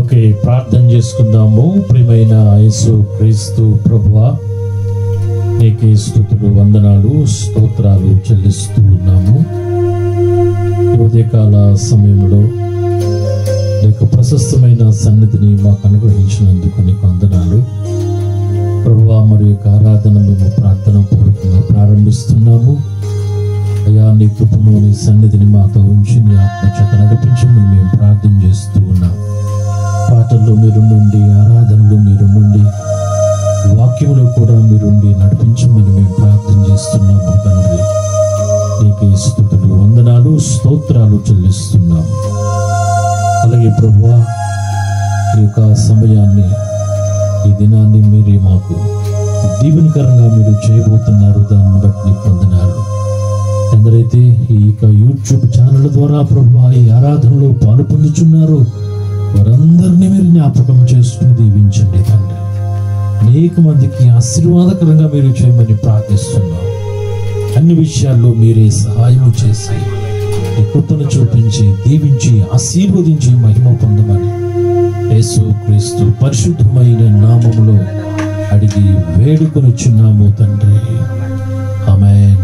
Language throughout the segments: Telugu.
ఓకే ప్రార్థన చేసుకుందాము ప్రియమైన యేసు క్రీస్తు ప్రభువా నీకే స్థుతులు వందనాలు స్తోత్రాలు చెల్లిస్తూ ఉన్నాము ఈ ఉదయకాల సమయంలో నీకు ప్రశస్తమైన సన్నిధిని మాకు అనుగ్రహించినందుకు నీకు వందనాలు ప్రభువా మరి యొక్క ఆరాధన మేము ప్రార్థన పూర్వకంగా ప్రారంభిస్తున్నాము అయ్యా నీ కృపను నీ సన్నిధిని మాతో ఉంచి నీ ఆత్మ చేత నడిపించమని మేము ప్రార్థన చేస్తూ ఉన్నాం పాటల్లో మీరు నుండి ఆరాధనలో మీరు నుండి వాక్యములో కూడా మీరుండి నడిపించమని మేము ప్రార్థన చేస్తున్నాము తండ్రి నీకు స్థుతులు వందనాలు స్తోత్రాలు చెల్లిస్తున్నాము అలాగే ప్రభువా ఈ యొక్క సమయాన్ని ఈ దినాన్ని మీరే మాకు దీవెనకరంగా మీరు చేయబోతున్నారు దాన్ని బట్టి నీకు వందనాలు ఎందరైతే ఈ యొక్క యూట్యూబ్ ఛానల్ ద్వారా ప్రభు ఈ ఆరాధనలో పాలు పొందుచున్నారో వారందరినీ మీరు జ్ఞాపకం చేసుకుని దీవించండి తండ్రి అనేక మందికి ఆశీర్వాదకరంగా మీరు చేయమని ప్రార్థిస్తున్నాం అన్ని విషయాల్లో మీరే సహాయం చేసి ఈ కృపను చూపించి దీవించి ఆశీర్వదించి మహిమ పొందమని యేసు క్రీస్తు పరిశుద్ధమైన నామములో అడిగి వేడుకొనిచున్నాము తండ్రి ఆమెన్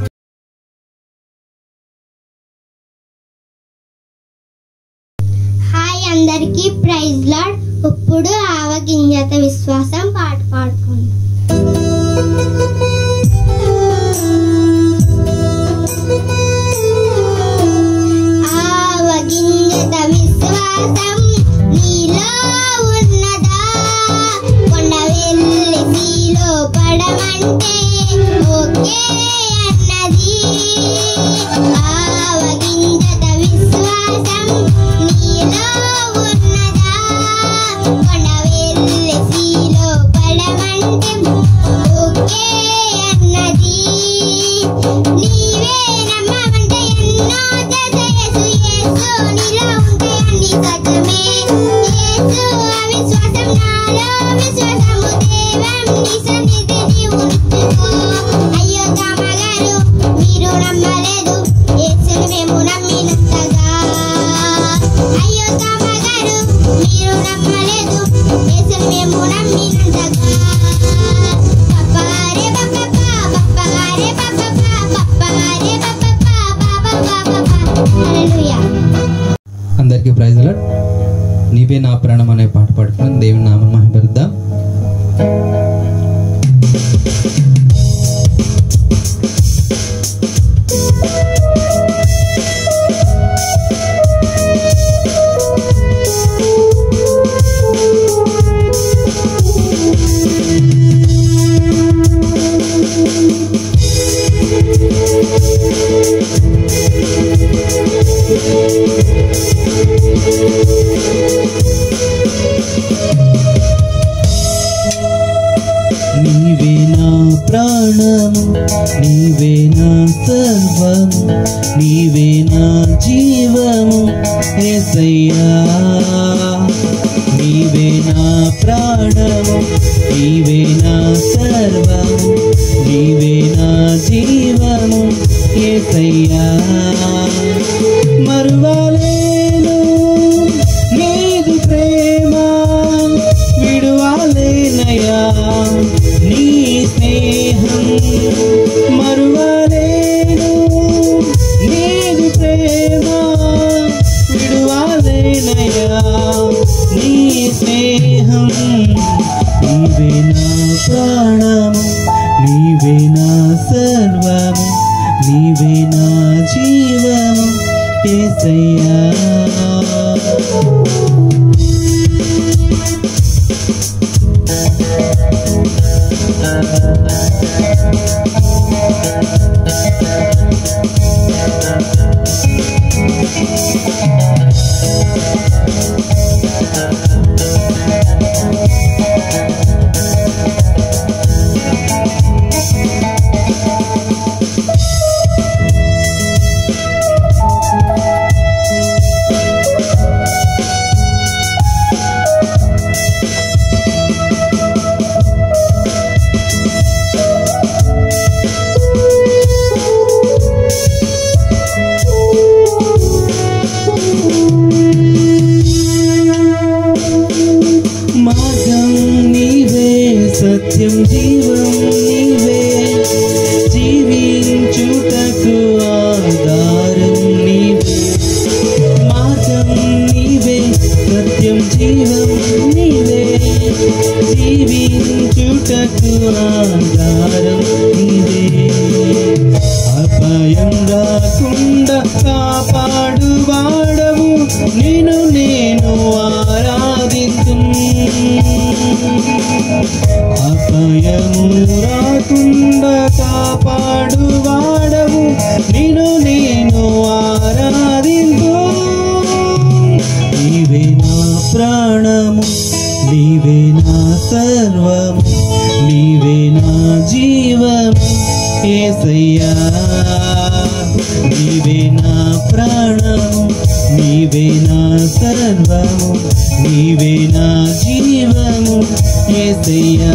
హాయ్ అందరికీ ప్రైజ్ లాడ్ ఇప్పుడు ఆవగింజత విశ్వాసం పాట పాడుకోండి ఆవగింజత విశ్వాసం నీలో ఉన్నదా కొండ వెళ్ళి నీలో పడమంటే ఓకే అన్నది ఆవగింజత విశ్వాసం నీలో ఉన్నదా కొండ వెళ్ళి నీలో పడమంటే ఓకే అన్నది నీవే నమ్మమంటే ఎన్నో చేసేసు యేసు నీలో ఉంటే అన్ని సత్యమే యేసు అవిశ్వాసం నాలో విశ్వాసము దేవం నీ సన్నిధిని ఉంచుకో అయ్యో కామగారు మీరు నమ్మలేదు యేసుని మేము నమ్మినంతగా అయ్యో కామగారు మీరు నమ్మలేదు యేసుని మేము నమ్మినంతగా పప్పారే పప్పపా పప్పారే పప్పపా పప్పారే పప్పపా పాపపా హల్లెలూయా అందరికీ ప్రైజ్ లాడ్ నీవే నా ప్రాణం అనే పాట పాడుకుని దేవుని నామం మహిమపరుద్దాం నీవే నా ప్రాణము నీవే నా సర్వము నీవే నా జీవము ఏసయ్యా నీవే నా ప్రాణము నీవే నా సర్వము నీవే నా జీవము ఏసయ్యా మరువలేను నీదు ప్రేమ విడువాలేనయా నీ స్నేహం మరువలేను నీదు ప్రేమ విడువాలేనయా నీ స్నేహం నీవే నా ప్రాణము నీవే నా సర్వము నీవే నా జీవము ఏసయ్యా జీవం నీవే జీవించుటకు ఆధారం నీవే అపాయం రాకుండా కాపాడు వాడవు నేను నేను ఆరాధించు అపాయము రాకుండా కాపాడు వాడవు నేను నేను ఆరాధించు నీవే నా ప్రాణము నీవే నా సర్వము నీవే నా జీవము ఏసయ్యా నీవే నా ప్రాణము నీవే నా సర్వము నీవే నా జీవము ఏసయ్యా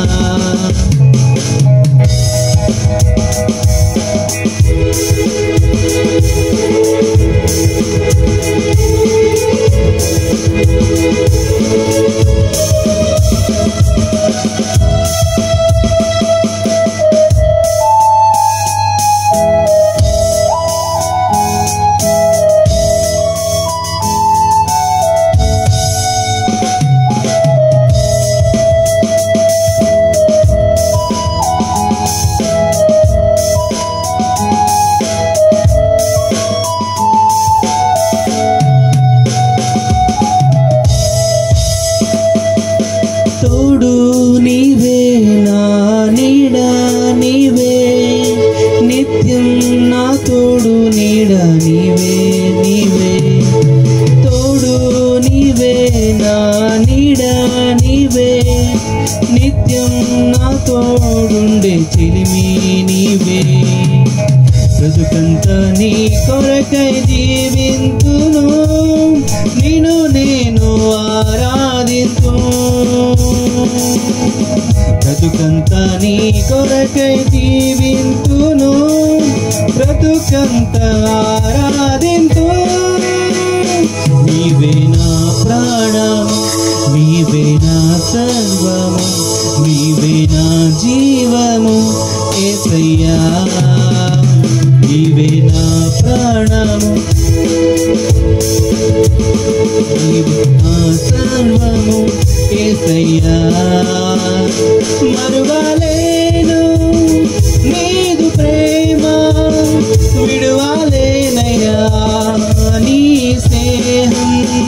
తోడు నీవే నా నీడ నీవే నిత్యం నా తోడు నీడ నీవే నీవే తోడు నీవే నా నీడ నీవే నిత్యం నా తోడుండే చెలిమి నీవే బ్రతుకంత నీ కొరకై జీవింతును నేను నేను ఆరాధింతు బ్రతుకంత నీ కొరకై జీవింతును బ్రతుకంత ఆరాధింతు నీవే నా ప్రాణం నీవే నా సర్వము నీవే నా జీవము ఏసయ్యా నీవే నా ప్రాణము నీవే నా సర్వము ఏసయ్యా మరువలేను నీదు ప్రేమ విడువాలేనయ్యా నీ స్నేహం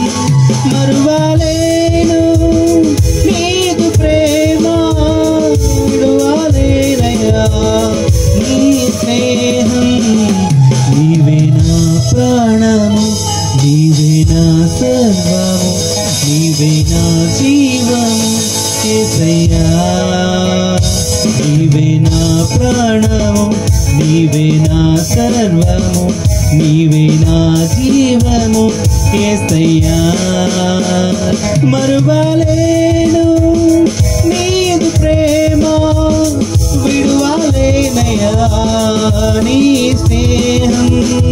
మరువలేను నీదు ప్రేమ విడువాలేనయ్యా నీ స్నేహం నీవే నా ప్రాణము నీవే నా సర్వము నీవే నా జీవము ఏసయ్యా నీవే నా ప్రాణము నీవే నా సర్వము నీవే నా జీవము ఏసయ్యా మరువలేను నీదు ప్రేమ విడువాలేనయ్యా నీ స్నేహం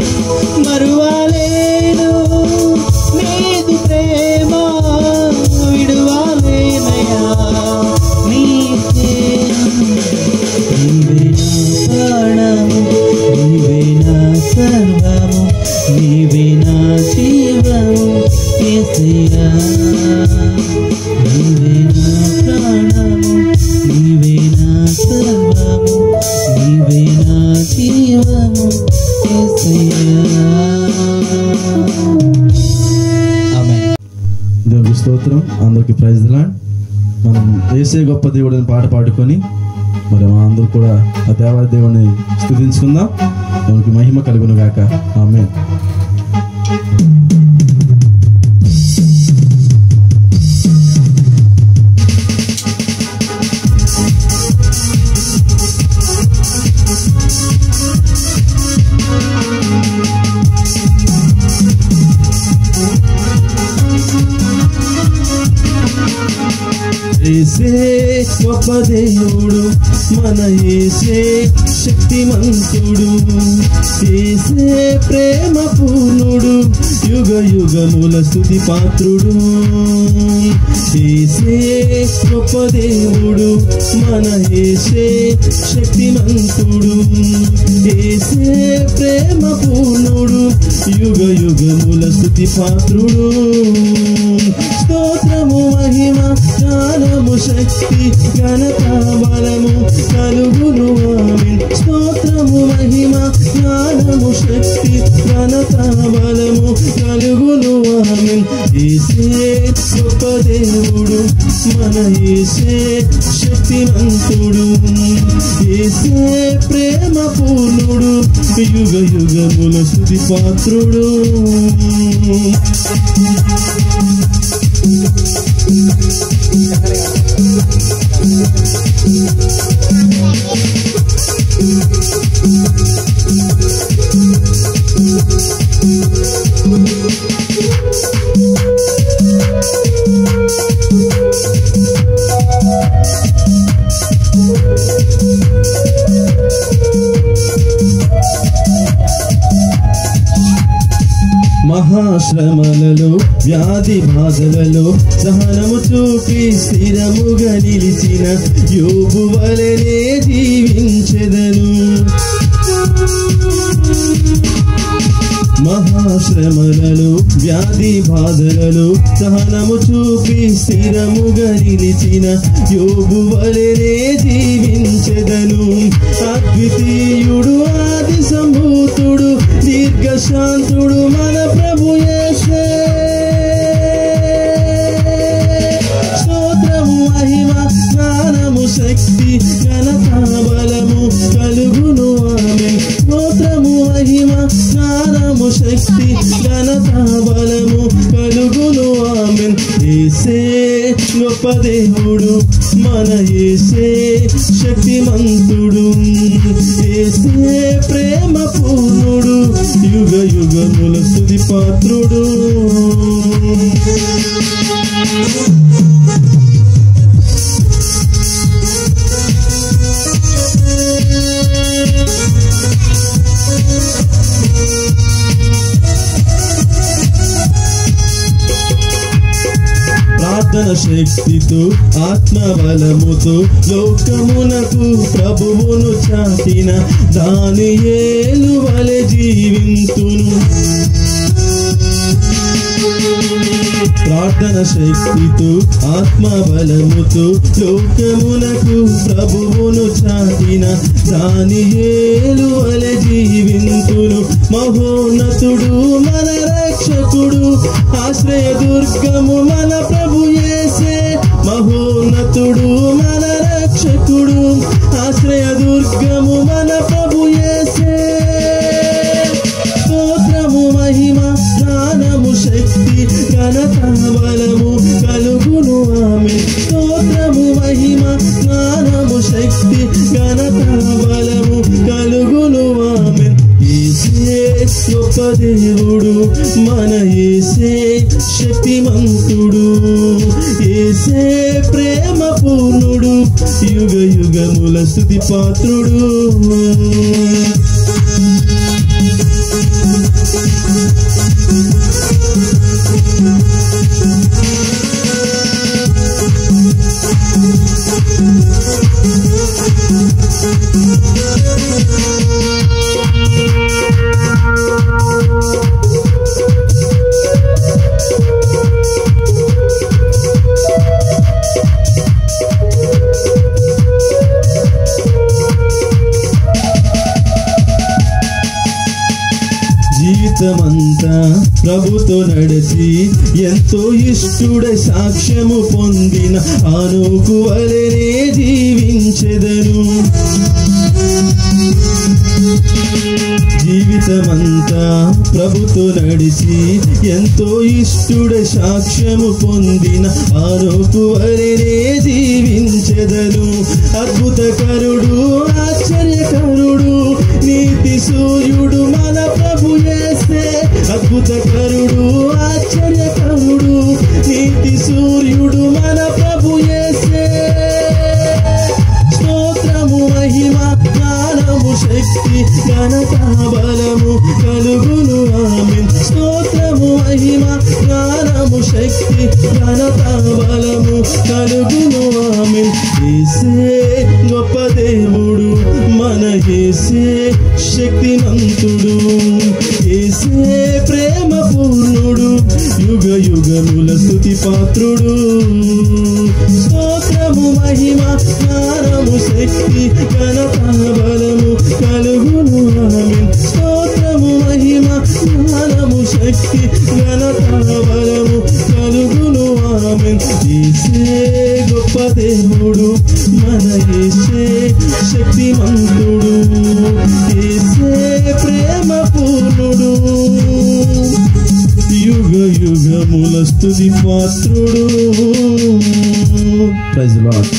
మరువలేను నీదు ప్రేమ విడువాలేనయ్యా నీ స్నేహం నీవే నా ప్రాణము నీవే నా సర్వము నీవే నా జీవము ఏసయ్యా నీవే నా ప్రాణము నీవే నా సర్వము నీవే నా జీవము ఏసయ్యా ఆమెన్ దేవునికి స్తోత్రం అందరికి ప్రైజ్ లాండ్ మనం వేసే గొప్ప దేవుడు అని పాట పాడుకొని మరి మా అందరూ కూడా ఆ దేవాది దేవుని స్థుతించుకుందాం దేవునికి మహిమ కలుగును గాక ఆమె ఏసే గొప్ప దేవుడు మన ఏసే శక్తిమంతుడు ఏసే ప్రేమ పూర్ణుడు యుగ యుగముల స్థుతి పాత్రుడు ఏసే గొప్ప దేవుడు మన ఏసే శక్తిమంతుడు ఏసే ప్రేమ పూర్ణుడు యుగ యుగముల స్థుతి పాత్రుడు స్తోత్రం జ్ఞానము శక్తి ఘనత బలము కలుగును ఆమెన్ స్తోత్రము మహిమ జ్ఞానము శక్తి ఘనత బలము కలుగును ఆమెన్ ఏసే గొప్ప దేవుడు మన ఏసే శక్తివంతుడు ఏసే ప్రేమ పూర్ణుడు యుగ యుగముల స్థుతి పాత్రుడు మహాశ్రమలలో వ్యాధి బాధలలో సహనము చూపి స్థిరముగా నిలిచిన యోగు వలనే జీవించెదను మహాశ్రమలలో వ్యాధి బాధలలో సహనము చూపి స్థిరముగా నిలిచిన యోగు వలనే జీవించెదను అద్వితీయుడు ఆది సంభూతుడు దీర్ఘశాంతుడు మన ప్రభు యేసే స్తోత్రము మహిమ జ్ఞానము శక్తి ఘనత బలము కలుగును ఆమె స్తోత్రము మహిమ జ్ఞానము శక్తి ఘనత బలము కలుగును ఆమె ఏసే గొప్ప దేవుడు మన ఏసే శక్తిమంతుడు ఏసే ప్రేమ పూర్ణుడు యుగ యుగముల స్థుతి పాత్రుడు ప్రార్థన శక్తితో ఆత్మ బలముతో లోకమునకు ప్రభువును చాటిన దాని ఏలు వలె జీవింతును ప్రార్థన శక్తితో ఆత్మ బలముతో లోకమునకు ప్రభువును చాటిన దాని ఏలు వలె జీవింతును మహోన్నతుడు మన రక్షకుడు ఆశ్రయ దుర్గము మన ప్రభు యేసే మహోన్నతుడు మన రక్షకుడు ఆశ్రయ దుర్గము మన ప్రభు యేసే స్తోత్రము మహిమ జ్ఞానము శక్తి ఘనత బలము కలుగును ఆమె స్తోత్రము మహిమ జ్ఞానము శక్తి ఘనత బలము కలుగును ఆమె ఏసే గొప్ప దేవుడు మన ఏసే శక్తిమంతుడు ఏసే ప్రేమ పూర్ణుడు యుగ యుగముల స్థుతి పాత్రుడు జీవితమంతా ప్రభుతో నడిచి ఎంతో ఇష్టుడై సాక్ష్యము పొందిన ఆనుకు వలనే జీవించెదను జీవితమంతా ప్రభుతో నడిచి ఎంతో ఇష్టుడై సాక్ష్యము పొందిన ఆరోపు వలనే జీవించెదను అద్భుతకరుడు ఆశ్చర్యకరుడు నీతి సూర్యుడు మన ప్రభు యేసే అద్భుతకరుడు ఆశ్చర్యకరుడు నీతి సూర్యుడు మన ప్రభు యేసే స్తోత్రము మహిమ జ్ఞానము శక్తి ఘనత బలము కలుగును ఆమె స్తోత్రము మహిమ జ్ఞానము శక్తి ఘనత బలము కలుగును ఆమె ఏసే గొప్ప దేవుడు మన ఏసే శక్తిమంతుడు ఏసే ప్రేమ పూర్ణుడు యుగ యుగ యుగముల స్థుతి పాత్రుడు స్తోత్రము మహిమ జ్ఞానము శక్తి ఘనత బలము కలుగును ఆమేన్ స్తోత్రము మహిమ జ్ఞానము శక్తి ఘనత బలము కలుగును ఆమేన్ యేసే గొప్ప దేవుడు మన యేసే శక్తిమంతుడు యేసే ప్రేమ పూర్ణుడు యుగ యుగముల స్తుతి పాత్రుడు ప్రైజ్ లార్డ్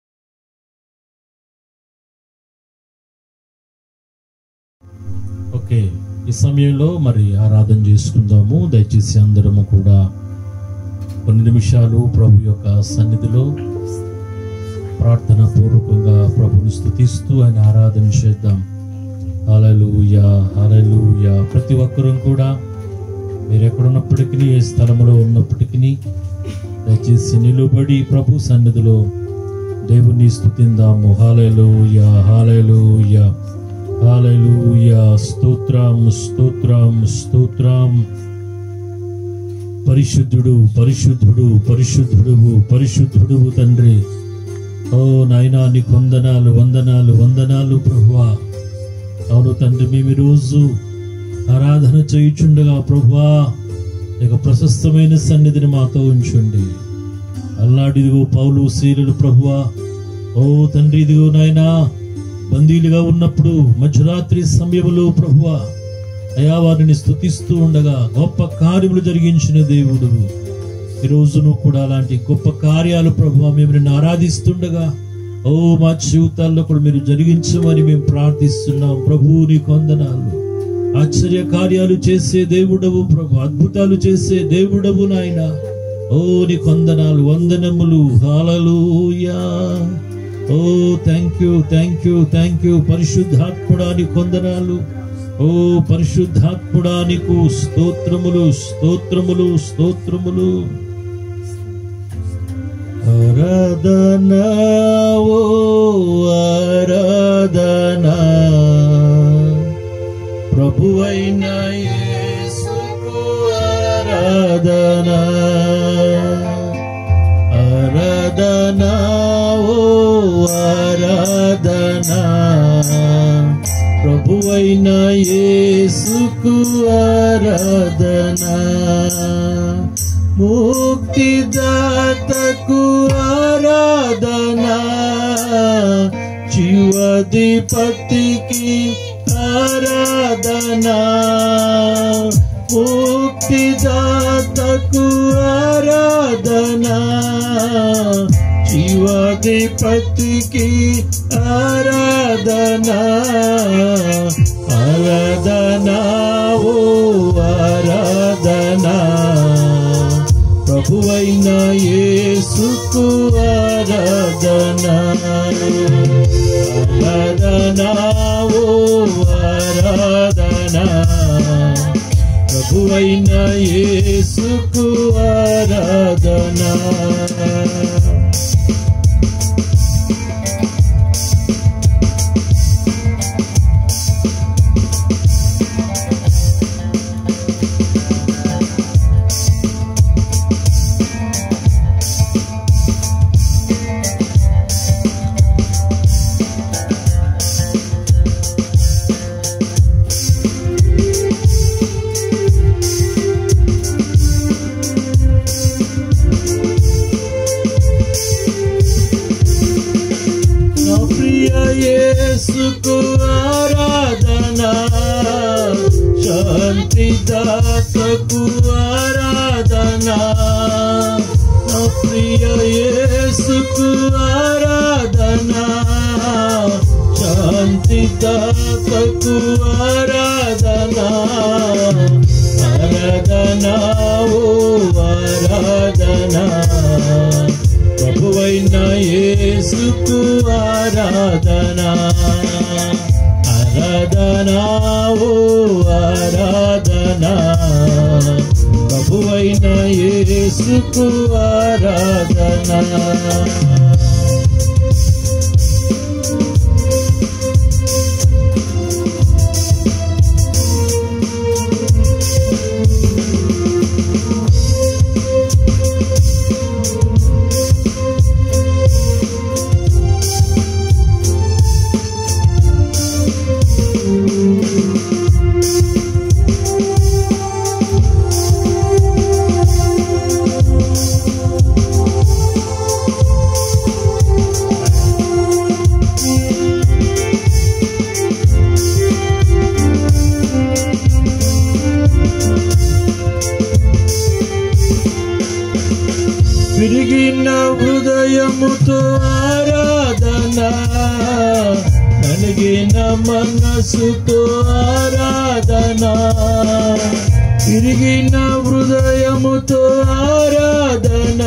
ఓకే ఈ సమయంలో మరి ఆరాధన చేసుకుందాము దయచేసి అందరము కూడా కొన్ని నిమిషాలు ప్రభు యొక్క సన్నిధిలో ప్రార్థన పూర్వకంగా ప్రభుని స్థుతిస్తూ ఆయన ఆరాధన చేద్దాం హల్లెలూయా హల్లెలూయా ప్రతి ఒక్కరూ కూడా మీరు ఎక్కడున్నప్పటికీ ఏ స్థలంలో ఉన్నప్పటికీ దయచేసి నిలుబడి ప్రభు సన్నిధిలో దేవుని స్థుతిందాము హాలెలూయా హాలెలూయా హాలెలూయా స్తోత్రం స్తోత్రం స్తోత్రం పరిశుద్ధుడు పరిశుద్ధుడు పరిశుద్ధుడు పరిశుద్ధుడు తండ్రి ఓ నాయనా నీకు వందనాలు వందనాలు వందనాలు ప్రభువా అవును తండ్రి మేము ఈరోజు ఆరాధన చేయుచుండగా ప్రభువా నీకు ప్రశస్తమైన సన్నిధిని మాతో ఉంచండి అల్లాడిదిగో పౌలు శీలుడు ప్రభువా ఓ తండ్రి ఇదిగో నాయనా బందీలుగా ఉన్నప్పుడు మధ్యరాత్రి సమయంలో ప్రభువా అయా వారిని స్థుతిస్తూ ఉండగా గొప్ప కార్యములు జరిగించిన దేవుడు ఈ రోజు నువ్వు కూడా అలాంటి గొప్ప కార్యాలు ప్రభు మేము నిన్ను ఆరాధిస్తుండగా ఓ మా జీవితాల్లో కూడా మీరు జరిగించమని మేము ప్రార్థిస్తున్నాం ప్రభు నీ కొందనాలు ఆశ్చర్య కార్యాలు చేసే దేవుడవు ప్రభు అద్భుతాలు చేసే దేవుడవు నాయన ఓ నీ కొందనాలు వందనములు హాలలుయా ఓ thank you thank you thank you పరిశుద్ధాత్ముడా నీ కొందనాలు ఓ పరిశుద్ధాత్ముడా నీకు స్తోత్రములు స్తోత్రములు స్తోత్రములు ఆరాధనా ఓ ఆరాధనా ప్రభువైన యేసుకు ఆరాధనా ఆరాధనా ఓ ఆరాధనా ప్రభువైన యేసుకు ఆరాధనా ముక్తిదాతకు ఆరాధనా జీవధిపతికి ఆరాధనా ముక్తిదాతకు ఆరాధనా జీవాధిపతికి ఆరాధనా ఆరాధనా ఓ ఆరాధనా ప్రభువైన యేసుకు ఆరాధనా ఆరాధనా ఓ ఆరాధనా ప్రభువైన యేసుకు ఆరాధనా నా ప్రియ యేసుకు ఆరాధనా శాంతి దాతకు ఆరాధనా నా ప్రియ యేసుకు ఆరాధనా శాంతి దాతకు ఆరాధనా ఆరాధనా ఓ ఆరాధనా ప్రభువైన యేసుకు ఆరాధనా ఆరాధనా ఓ ఆరాధనా ప్రభువైన యేసుకు ఆరాధనా విరిగిన హృదయముతో ఆరాధన నలిగిన మనసుతో ఆరాధన విరిగిన హృదయముతో ఆరాధన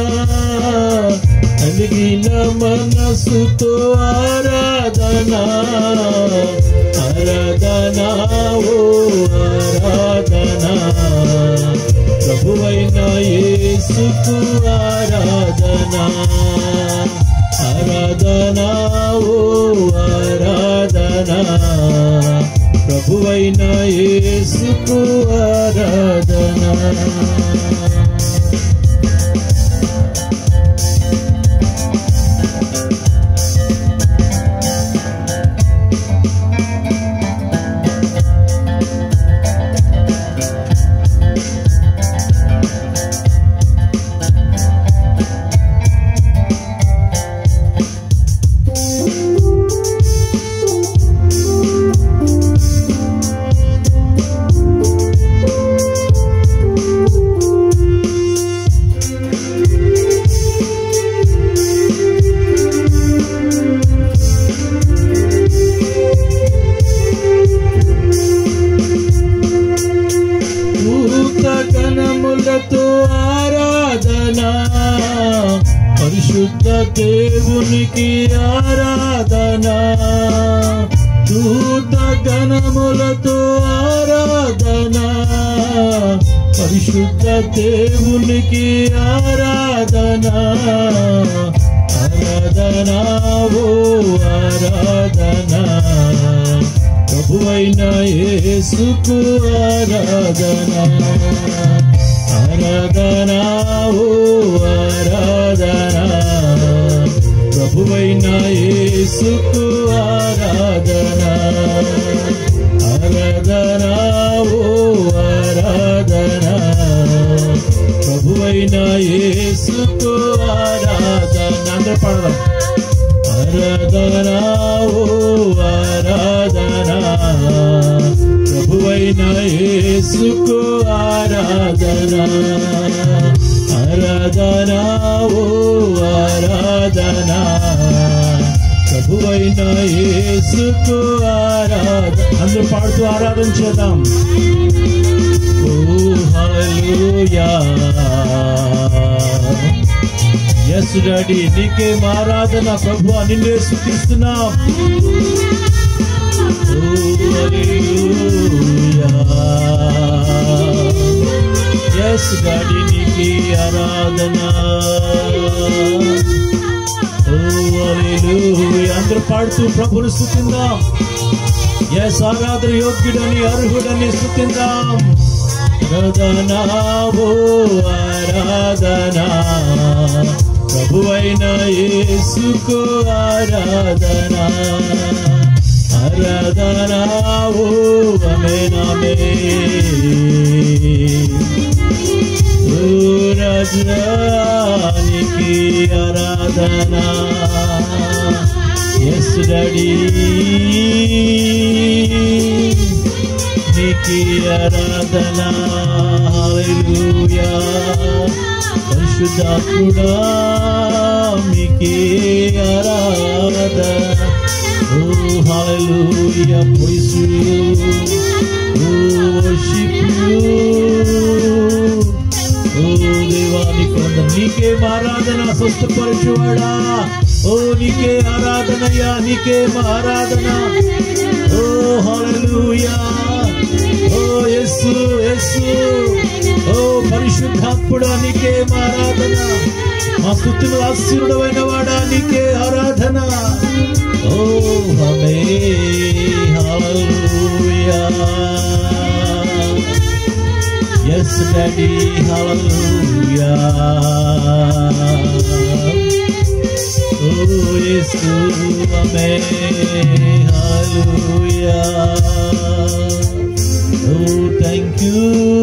నలిగిన మనసుతో ఆరాధన ఆరాధన ఓ ఆరాధన ప్రభువైన యేసుకు ఆరాధన ఆరాధన ఓ ఆరాధన ప్రభువైన యేసుకు ఆరాధన భూత గణములతో ఆరాధన పరిశుద్ధ దేవునికి ఆరాధన దూత గణములతో ఆరాధన పరిశుద్ధ దేవునికి ఆరాధన ఆరాధన ఓ ఆరాధన ప్రభువైన యేసుకు ఆరాధన ఆరాధన ఓ ఆరాధన ప్రభువైన యేసుకు ఆరాధన ఆరాధన ఓ ఆరాధన ప్రభువైన యేసుకు ఆరాధన అందరూ పాడదాం ఆరాధన ఓ ఆరాధన ప్రభువైన యేసుకు ఆరాధన ఆరాధన ఓ ఆరాధన ప్రభువైన యేసుకు ఆరాధన అందరూ పాడుతూ ఆరాధన చేద్దాం ఓ హల్లెలూయా ఎస్ డాడీ నీకే ఆరాధన ప్రభు నిన్నే స్థుతిస్తున్నాం ఓ హల్లెలూయా ఎస్ డాడీ నీకే ఆరాధన ఓ హల్లెలూయా అందరూ పాడుతూ ప్రభుని స్థుతిందాం ఎస్ ఆరాధన యోగ్యుడని అర్హుడని స్థుతిందాం ఆరాధన ఓ ఆరాధన ప్రభువైన యేసుకు ఆరాధన ఆరాధన ఓ అమేనామే ఓ రాజానికి ఆరాధన ఎస్ డాడీ నీకి ఆరాధన హల్లెలూయా పరిశుద్ధాత్ముడా మీకే ఆరాధన ఓ హల్లెలూయా praise you oh worship you ఓ దేవా నీకు వందనం. నీకే ఆరాధన స్వస్థపరచువాడా ఓ నీకే ఆరాధనయ్యా నీకే ఆరాధన ఓ హల్లెలూయా ఓ యేసు యేసు ఓ పరిశుద్ధాత్ముడా నీకే ఆరాధన మా స్థుతులు ఆశీర్వడమైన వాడా నీకే ఆరాధన ఓ హమే హల్లెలూయా Yes, Daddy, hallelujah. Oh, yes, amen, hallelujah. Oh, thank you.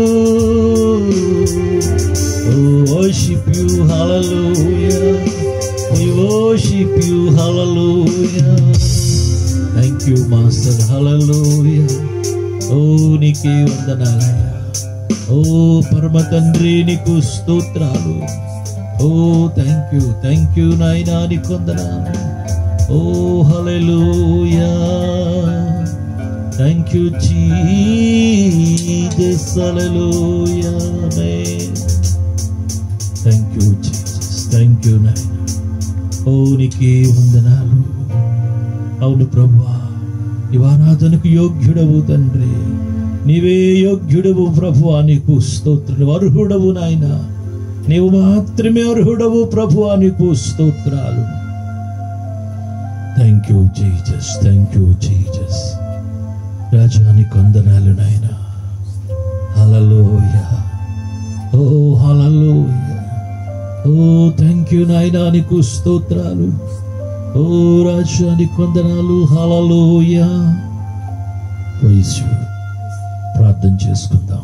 Oh, worship you, hallelujah. We worship you, hallelujah. Thank you, Master, hallelujah. ఓ నీకే వందనాలయ్యా ఓ పరమ తండ్రి నీకు స్తోత్రాలు ఓ థ్యాంక్ యూ థ్యాంక్ యూ నాయనా నీ కొందనాలు ఓ hallelujah thank you Jesus hallelujah thank you Jesus thank you నాయనా ఓ నీకే వందనాలు అవును ప్రభా ఇవారాధనకు యోగ్యుడవు తండ్రి నీవే యోగ్యుడవు ప్రభువా నీకు స్తోత్రుడు అర్హుడవు నాయన నీవు మాత్రమే అర్హుడవు ప్రభువా నీకు స్తోత్రాలు thank you Jesus thank you Jesus రాజాని కొందనాలు నాయన హలలోయ ఓ హలలోయ ఓ థ్యాంక్ యూ నాయనా నీకు స్తోత్రాలు ఓ రాజాని కొందనాలు హలలోయ ప్రైజ్ యు ప్రార్థన చేసుకుందాం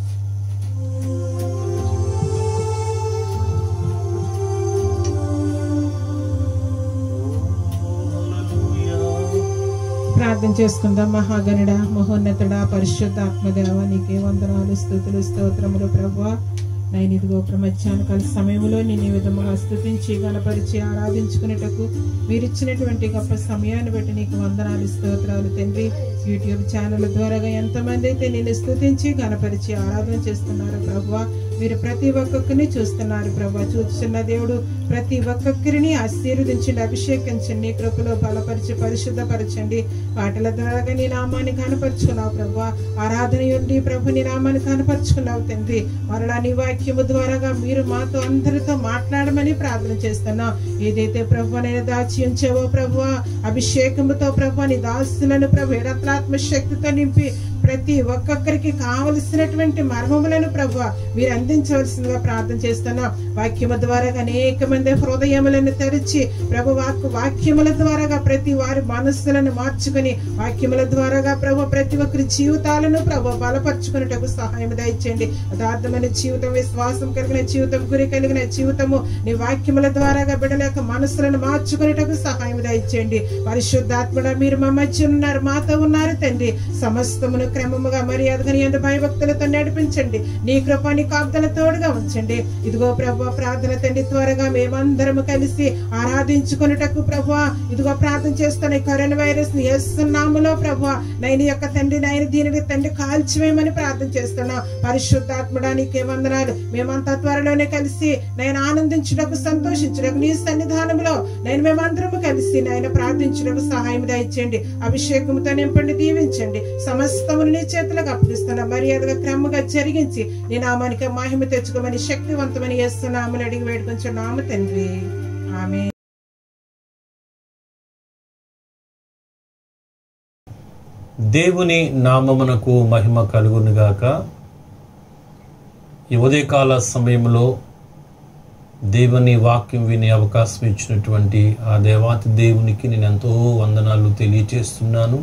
ప్రార్థన చేసుకుందాం మహాగణుడ మహోన్నతుడ పరిశుద్ధాత్మదేవ నీకే వందనాలు స్థుతులు స్తోత్రములు ప్రభు నేను ఇదిగో ప్రమధ్యానకాల సమయంలో నేను ఈ విధముగా స్థుతించి గణపరిచి ఆరాధించుకునేటకు మీరు ఇచ్చినటువంటి గొప్ప సమయాన్ని బట్టి నీకు వందనాలు స్తోత్రాలు తండ్రి యూట్యూబ్ ఛానల్ ద్వారాగా ఎంతమంది అయితే నేను స్థుతించి గణపరిచి ఆరాధన చేస్తున్నారు ప్రభు మీరు ప్రతి ఒక్కొక్కరిని చూస్తున్నారు ప్రభు చూస్తున్న దేవుడు ప్రతి ఒక్కొక్కరిని ఆశీర్వదించండి అభిషేకించండి నీ కృపలో బలపరిచి పరిశుద్ధపరచండి వాటిల ద్వారా నీ నామాన్ని కనపరుచుకున్నావు ప్రభు ఆరాధన ఉండి ప్రభు నీ నామాన్ని కనపరుచుకున్నావు తండ్రి మరలా నీ వాక్యము ద్వారాగా మీరు మాతో అందరితో మాట్లాడమని ప్రార్థన చేస్తున్నాం ఏదైతే ప్రభు నేను దాచి ఉంచావో ప్రభు అభిషేకముతో ప్రభు నీ దాసులను ప్రభు ఎడత్రాత్మ శక్తితో నింపి ప్రతి ఒక్కొక్కరికి కావలసినటువంటి మర్మములను ప్రభు మీరు అందించవలసిందిగా ప్రార్థన చేస్తున్నాం వాక్యము ద్వారా అనేక మంది హృదయములను తెరిచి ప్రభు వాక్కు వాక్యముల ద్వారాగా ప్రతి వారి మనస్సులను మార్చుకుని వాక్యముల ద్వారాగా ప్రభు ప్రతి ఒక్కరి జీవితాలను ప్రభు బలపరుచుకున్నటకు సహాయం దయచేయండి యథార్థమైన జీవితం విశ్వాసం కలిగిన జీవితం గురి కలిగిన జీవితము నీ వాక్యముల ద్వారాగా బిడ్డల యొక్క మనస్సులను మార్చుకునేటకు సహాయం దయచేయండి పరిశుద్ధాత్మడ మీరు మా మధ్య ఉన్నారు మాతో ఉన్నారు తండ్రి సమస్తమును క్రమముగా మర్యాదగా నీ యందు భయభక్తులతో నడిపించండి నీ కృప నీ కాపుదల తోడుగా ఉంచండి ఇదిగో ప్రభు ప్రార్థన తండ్రి త్వరగా మేమందరము కలిసి ఆరాధించుకున్నటకు ప్రభు ఇదిగో ప్రార్థన చేస్తున్న ఈ కరోనా వైరస్ ని నామలో ప్రభు నైని యొక్క తండ్రి నైని దీనిని తండ్రి కాల్చివేయమని ప్రార్థన చేస్తున్నాం పరిశుద్ధాత్మడా నీకే వందనాలు మేమంతా త్వరలోనే కలిసి నేను ఆనందించుటకు సంతోషించుటకు నీ సన్నిధానంలో నేను మేమందరము కలిసి నాయన ప్రార్థించుటకు సహాయం దయచేయండి అభిషేకంతో నింపండి దీవించండి సమస్తమును నీ చేతులకు అప్పగిస్తున్నా మర్యాదగా క్రమగా జరిగించి నీ నామానికి మహిమ తెచ్చుకోమని శక్తివంతమని చేస్తున్నామని అడిగి వేడుకొంచున్నాము తండ్రి ఆమె దేవుని నామమునకు మహిమ కలుగునుగాక ఈ ఉదయకాల సమయంలో దేవుని వాక్యం వినే అవకాశం ఇచ్చినటువంటి ఆ దేవాతి దేవునికి నేను ఎంతో వందనాలు తెలియచేస్తున్నాను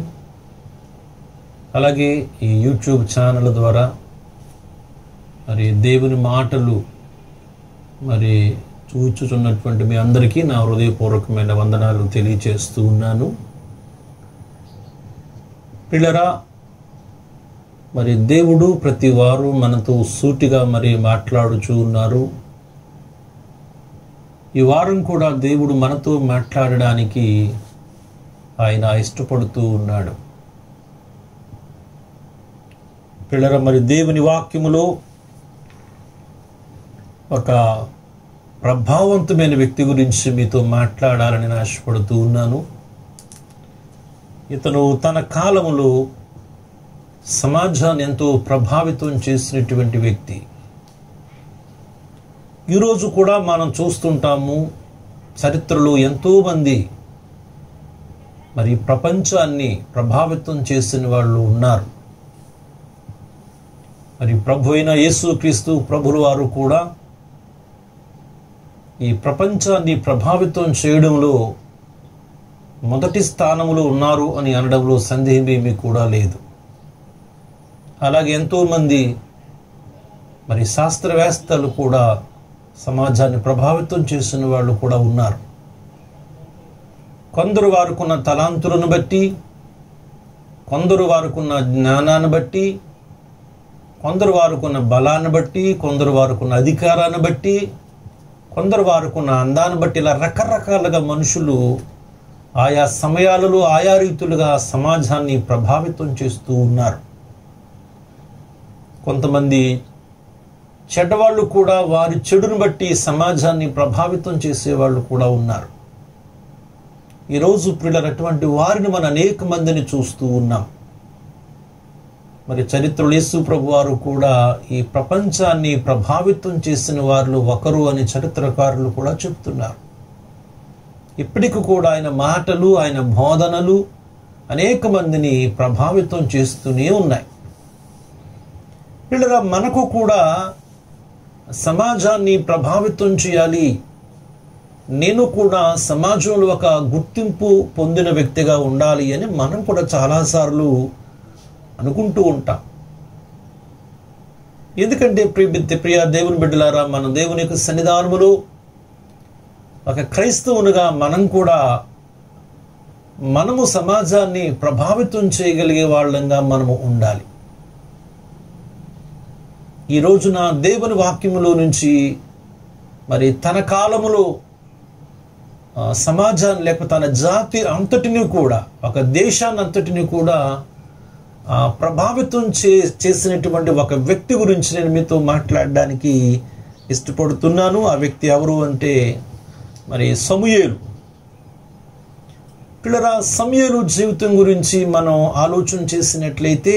అలాగే ఈ యూట్యూబ్ ఛానల్ ద్వారా మరి దేవుని మాటలు మరి చూచుచున్నటువంటి మీ అందరికీ నా హృదయపూర్వకమైన వందనాలు తెలియచేస్తూ ఉన్నాను పిల్లరా మరి దేవుడు ప్రతి వారు మనతో సూటిగా మరి మాట్లాడుచూ ఉన్నారు ఈ వారం కూడా దేవుడు మనతో మాట్లాడడానికి ఆయన ఇష్టపడుతూ ఉన్నాడు పిల్లర మరి దేవుని వాక్యములో ఒక ప్రభావవంతమైన వ్యక్తి గురించి మీతో మాట్లాడాలని నేను ఆశపడుతూ ఉన్నాను ఇతను తన కాలములో సమాజాన్ని ఎంతో ప్రభావితం చేసినటువంటి వ్యక్తి ఈరోజు కూడా మనం చూస్తుంటాము చరిత్రలో ఎంతోమంది మరి ప్రపంచాన్ని ప్రభావితం చేసిన వాళ్ళు ఉన్నారు మరి ప్రభు అయిన యేసుక్రీస్తు ప్రభుల వారు కూడా ఈ ప్రపంచాన్ని ప్రభావితం చేయడంలో మొదటి స్థానంలో ఉన్నారు అని అనడంలో సందేహం ఏమీ కూడా లేదు అలాగే ఎంతోమంది మరి శాస్త్రవేత్తలు కూడా సమాజాన్ని ప్రభావితం చేసిన వాళ్ళు కూడా ఉన్నారు కొందరు వారుకున్న తలాంతులను బట్టి కొందరు వారుకున్న జ్ఞానాన్ని బట్టి కొందరు వారుకున్న బలాన్ని బట్టి కొందరు వారుకున్న అధికారాన్ని బట్టి కొందరు వారుకున్న అందాన్ని బట్టి ఇలా రకరకాలుగా మనుషులు ఆయా సమయాలలో ఆయా రీతులుగా సమాజాన్ని ప్రభావితం చేస్తూ ఉన్నారు కొంతమంది చెడ్డవాళ్ళు కూడా వారి చెడును బట్టి సమాజాన్ని ప్రభావితం చేసేవాళ్ళు కూడా ఉన్నారు ఈరోజు పిల్లలటువంటి వారిని మన అనేక మందిని చూస్తూ ఉన్నాం మరి చరిత్రలో యేసు ప్రభు వారు కూడా ఈ ప్రపంచాన్ని ప్రభావితం చేసిన వారిలో ఒకరు అని చరిత్రకారులు కూడా చెప్తున్నారు ఇప్పటికి కూడా ఆయన మాటలు ఆయన బోధనలు అనేక మందిని ప్రభావితం చేస్తూనే ఉన్నాయి పిల్లల మనకు కూడా సమాజాన్ని ప్రభావితం చేయాలి నేను కూడా సమాజంలో ఒక గుర్తింపు పొందిన వ్యక్తిగా ఉండాలి అని మనం కూడా చాలాసార్లు అనుకుంటూ ఉంటాం ఎందుకంటే ప్రియ ప్రియ దేవుని బిడ్డలారా మన దేవుని యొక్క సన్నిధానములో ఒక క్రైస్తవునిగా మనం కూడా మనము సమాజాన్ని ప్రభావితం చేయగలిగే వాళ్ళంగా మనము ఉండాలి ఈ రోజున దేవుని వాక్యములో నుంచి మరి తన కాలములో ఆ, సమాజాన్ని లేకపోతే తన జాతి అంతటిని కూడా ఒక దేశాన్ని అంతటిని కూడా ఆ, ప్రభావితం చే చేసినటువంటి ఒక వ్యక్తి గురించి నేను మీతో మాట్లాడడానికి ఇష్టపడుతున్నాను ఆ వ్యక్తి ఎవరు అంటే మరి సమూయేలు పిల్లరా సమయలు జీవితం గురించి మనం ఆలోచన చేసినట్లయితే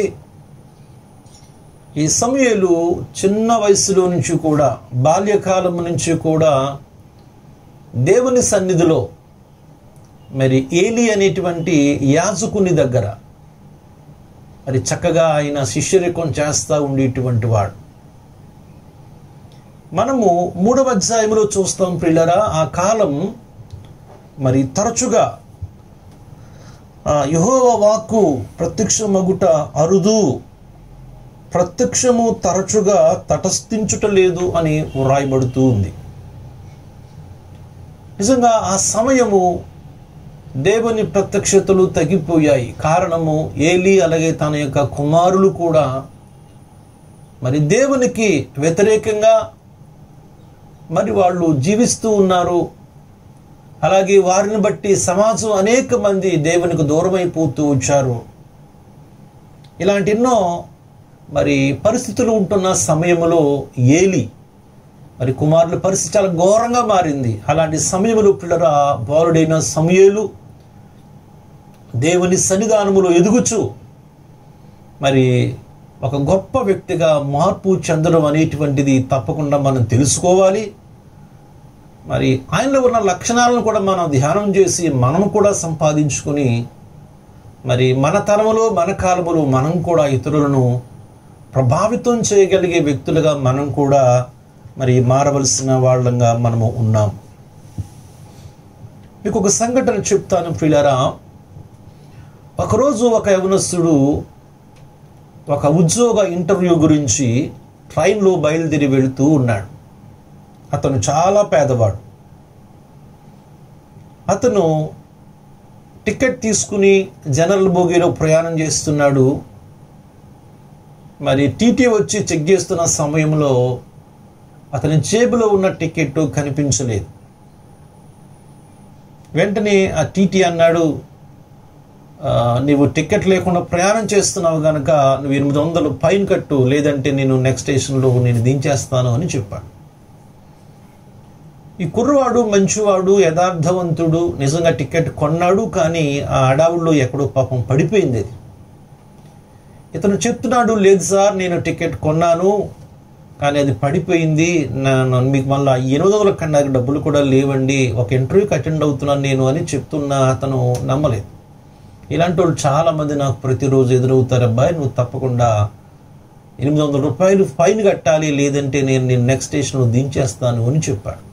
ఈ సమయలు చిన్న వయసులో నుంచి కూడా బాల్యకాలం నుంచి కూడా దేవుని సన్నిధిలో మరి ఏలి అనేటువంటి యాజకుని దగ్గర మరి చక్కగా ఆయన శిష్యరికం చేస్తూ ఉండేటువంటి వాడు మనము మూడవ అధ్యాయంలో చూస్తాం పిల్లరా ఆ కాలం మరి తరచుగా ఆ యెహోవ వాక్కు ప్రత్యక్షమగుట అరుదు ప్రత్యక్షము తరచుగా తటస్థించుట లేదు అని వ్రాయబడుతూ ఉంది నిజంగా ఆ సమయము దేవుని ప్రత్యక్షతలు తగ్గిపోయాయి కారణము ఏలి అలాగే తన యొక్క కుమారులు కూడా మరి దేవునికి వ్యతిరేకంగా మరి వాళ్ళు జీవిస్తూ ఉన్నారు అలాగే వారిని బట్టి సమాజం అనేక మంది దేవునికి దూరమైపోతూ వచ్చారు ఇలాంటి ఎన్నో మరి పరిస్థితులు ఉంటున్న సమయంలో ఏలి మరి కుమారుల పరిస్థితి చాలా ఘోరంగా మారింది అలాంటి సమయంలో పిల్లరా బాలుడైన సమయలు దేవుని సన్నిధానములో ఎదుగుచు మరి ఒక గొప్ప వ్యక్తిగా మార్పు చెందడం అనేటువంటిది తప్పకుండా మనం తెలుసుకోవాలి మరి ఆయనలో ఉన్న లక్షణాలను కూడా మనం ధ్యానం చేసి మనం కూడా సంపాదించుకుని మరి మన తరములో మన కాలములో మనం కూడా ఇతరులను ప్రభావితం చేయగలిగే వ్యక్తులుగా మనం కూడా మరి మారవలసిన వాళ్ళంగా మనము ఉన్నాం మీకు ఒక సంఘటన చెప్తాను ప్రియులారా ఒకరోజు ఒక యవనస్తుడు ఒక ఉద్యోగ ఇంటర్వ్యూ గురించి ట్రైన్లో బయలుదేరి వెళుతూ ఉన్నాడు అతను చాలా పేదవాడు అతను టికెట్ తీసుకుని జనరల్ బోగీలో ప్రయాణం చేస్తున్నాడు మరి టీటీ వచ్చి చెక్ చేస్తున్న సమయంలో అతని జేబులో ఉన్న టికెట్ కనిపించలేదు వెంటనే ఆ టీటీ అన్నాడు "ఆ, నీవు టికెట్ లేకుండా ప్రయాణం చేస్తున్నావు కనుక నువ్వు ఎనిమిది వందలు ఫైన్ కట్టు లేదంటే నేను నెక్స్ట్ స్టేషన్లో నేను దించేస్తాను అని చెప్పాడు ఈ కుర్రవాడు మంచివాడు యథార్థవంతుడు నిజంగా టికెట్ కొన్నాడు కానీ ఆ అడావుల్లో ఎక్కడో పాపం పడిపోయింది అది ఇతను చెప్తున్నాడు లేదు సార్ నేను టికెట్ కొన్నాను కానీ అది పడిపోయింది నా- నా- మీకు మళ్ళీ ఎనిమిది వందల కన్నా డబ్బులు కూడా లేవండి ఒక ఇంటర్వ్యూకి అటెండ్ అవుతున్నాను నేను అని చెప్తున్నా అతను నమ్మలేదు ఇలాంటి వాళ్ళు చాలా మంది నాకు ప్రతిరోజు ఎదురవుతారు అబ్బాయి నువ్వు తప్పకుండా ఎనిమిది వందల రూపాయలు ఫైన్ కట్టాలి లేదంటే నేను నేను నెక్స్ట్ స్టేషన్లో దించేస్తాను అని చెప్పాడు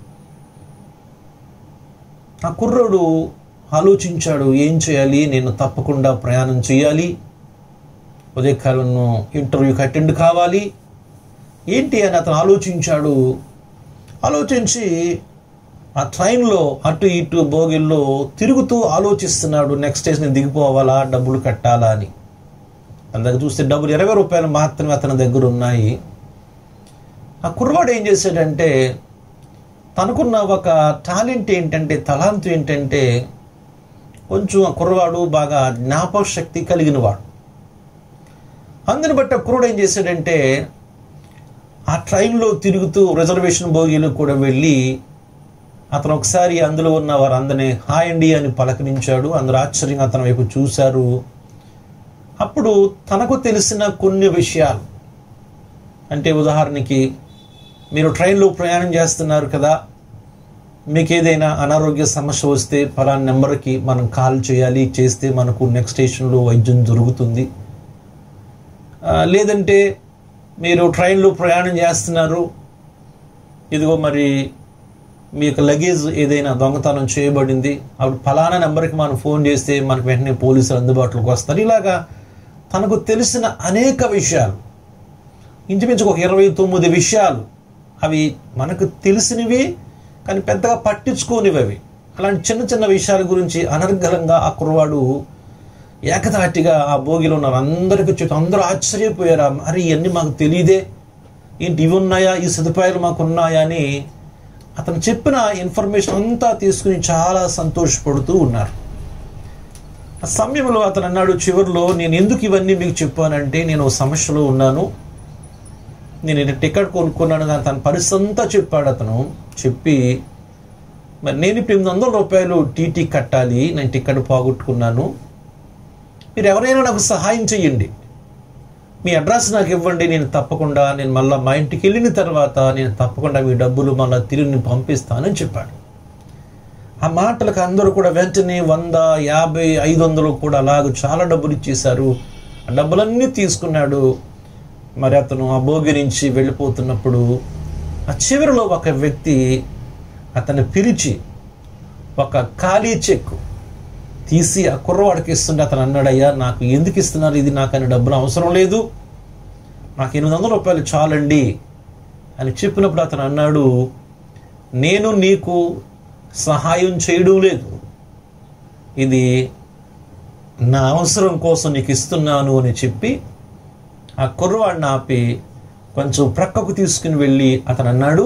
ఆ కుర్రోడు ఆలోచించాడు ఏం చేయాలి నేను తప్పకుండా ప్రయాణం చేయాలి ఉదయకాలం ఇంటర్వ్యూకి అటెండ్ కావాలి ఏంటి అని అతను ఆలోచించాడు ఆలోచించి ఆ ట్రైన్లో అటు ఇటు బోగిల్లో తిరుగుతూ ఆలోచిస్తున్నాడు నెక్స్ట్ స్టేషన్ దిగిపోవాలా డబ్బులు కట్టాలా అని తన దగ్గర చూస్తే డబ్బులు ఇరవై రూపాయలు మాత్రమే అతని దగ్గర ఉన్నాయి ఆ కుర్రవాడు ఏం చేశాడంటే తనకున్న ఒక టాలెంట్ ఏంటంటే తలాంతు ఏంటంటే కొంచెం ఆ కుర్రవాడు బాగా జ్ఞాపక శక్తి కలిగిన వాడు అందుని బట్టి ఆ కుర్రాడు ఏం చేశాడంటే ఆ ట్రైన్లో తిరుగుతూ రిజర్వేషన్ బోగీలు కూడా వెళ్ళి అతను ఒకసారి అందులో ఉన్న వారందరినీ హాయ్ అండి అని పలకరించాడు అందరూ ఆశ్చర్యంగా అతని వైపు చూశారు అప్పుడు తనకు తెలిసిన కొన్ని విషయాలు అంటే ఉదాహరణకి మీరు ట్రైన్లో ప్రయాణం చేస్తున్నారు కదా మీకు ఏదైనా అనారోగ్య సమస్య వస్తే ఫలానా నెంబర్కి మనం కాల్ చేయాలి చేస్తే మనకు నెక్స్ట్ స్టేషన్లో వైద్యం దొరుకుతుంది ఆ, లేదంటే మీరు ట్రైన్లో ప్రయాణం చేస్తున్నారు ఇదిగో మరి మీ యొక్క లగేజ్ ఏదైనా దొంగతనం చేయబడింది అప్పుడు ఫలానా నెంబర్కి మనం ఫోన్ చేస్తే మనకు వెంటనే పోలీసులు అందుబాటులోకి వస్తారు ఇలాగా తనకు తెలిసిన అనేక విషయాలు ఇంచుమించు ఒక ఇరవై తొమ్మిది విషయాలు అవి మనకు తెలిసినవి కానీ పెద్దగా పట్టించుకోనివి అవి అలాంటి చిన్న చిన్న విషయాల గురించి అనర్గళంగా ఆ కుర్రవాడు ఏకతాటిగా ఆ భోగిలో ఉన్నారు అందరికీ చెప్పి అందరూ ఆశ్చర్యపోయారా మరి ఇవన్నీ మాకు తెలియదే ఏంటి ఇవి ఉన్నాయా ఈ సదుపాయాలు మాకు ఉన్నాయా అని అతను చెప్పిన ఇన్ఫర్మేషన్ అంతా తీసుకుని చాలా సంతోషపడుతూ ఉన్నారు ఆ సమయంలో అతను అన్నాడు చివరిలో నేను ఎందుకు ఇవన్నీ మీకు చెప్పానంటే నేను ఓ సమస్యలో ఉన్నాను నేను ఇలా టికెట్ కొనుక్కున్నాను కానీ తన పరిస్థితి అంతా చెప్పాడు అతను చెప్పి మరి నేను ఇప్పుడు ఎనిమిది వందల రూపాయలు టీటీ కట్టాలి నేను టికెట్ పోగొట్టుకున్నాను మీరు ఎవరైనా నాకు సహాయం చేయండి మీ అడ్రస్ నాకు ఇవ్వండి నేను తప్పకుండా నేను మళ్ళీ మా ఇంటికి వెళ్ళిన తర్వాత నేను తప్పకుండా మీ డబ్బులు మళ్ళీ తిరిగి పంపిస్తానని చెప్పాడు ఆ మాటలకు అందరూ కూడా వెంటనే వంద యాభై ఐదు వందలు కూడా అలాగ చాలా డబ్బులు ఇచ్చేశారు ఆ డబ్బులన్నీ తీసుకున్నాడు మరి అతను ఆ భోగి నుంచి వెళ్ళిపోతున్నప్పుడు ఆ చివరిలో ఒక వ్యక్తి అతను పిలిచి ఒక ఖాళీ చెక్ తీసి ఆ కుర్రవాడికి ఇస్తుంటే అతను అన్నాడు అయ్యా నాకు ఎందుకు ఇస్తున్నారు ఇది నాకు అని డబ్బులు అవసరం లేదు నాకు ఎనిమిది వందల రూపాయలు చాలండి అని చెప్పినప్పుడు అతను అన్నాడు నేను నీకు సహాయం చేయడం లేదు ఇది నా అవసరం కోసం నీకు ఇస్తున్నాను అని చెప్పి ఆ కుర్రవాడిని ఆపి కొంచెం ప్రక్కకు తీసుకుని వెళ్ళి అతను అన్నాడు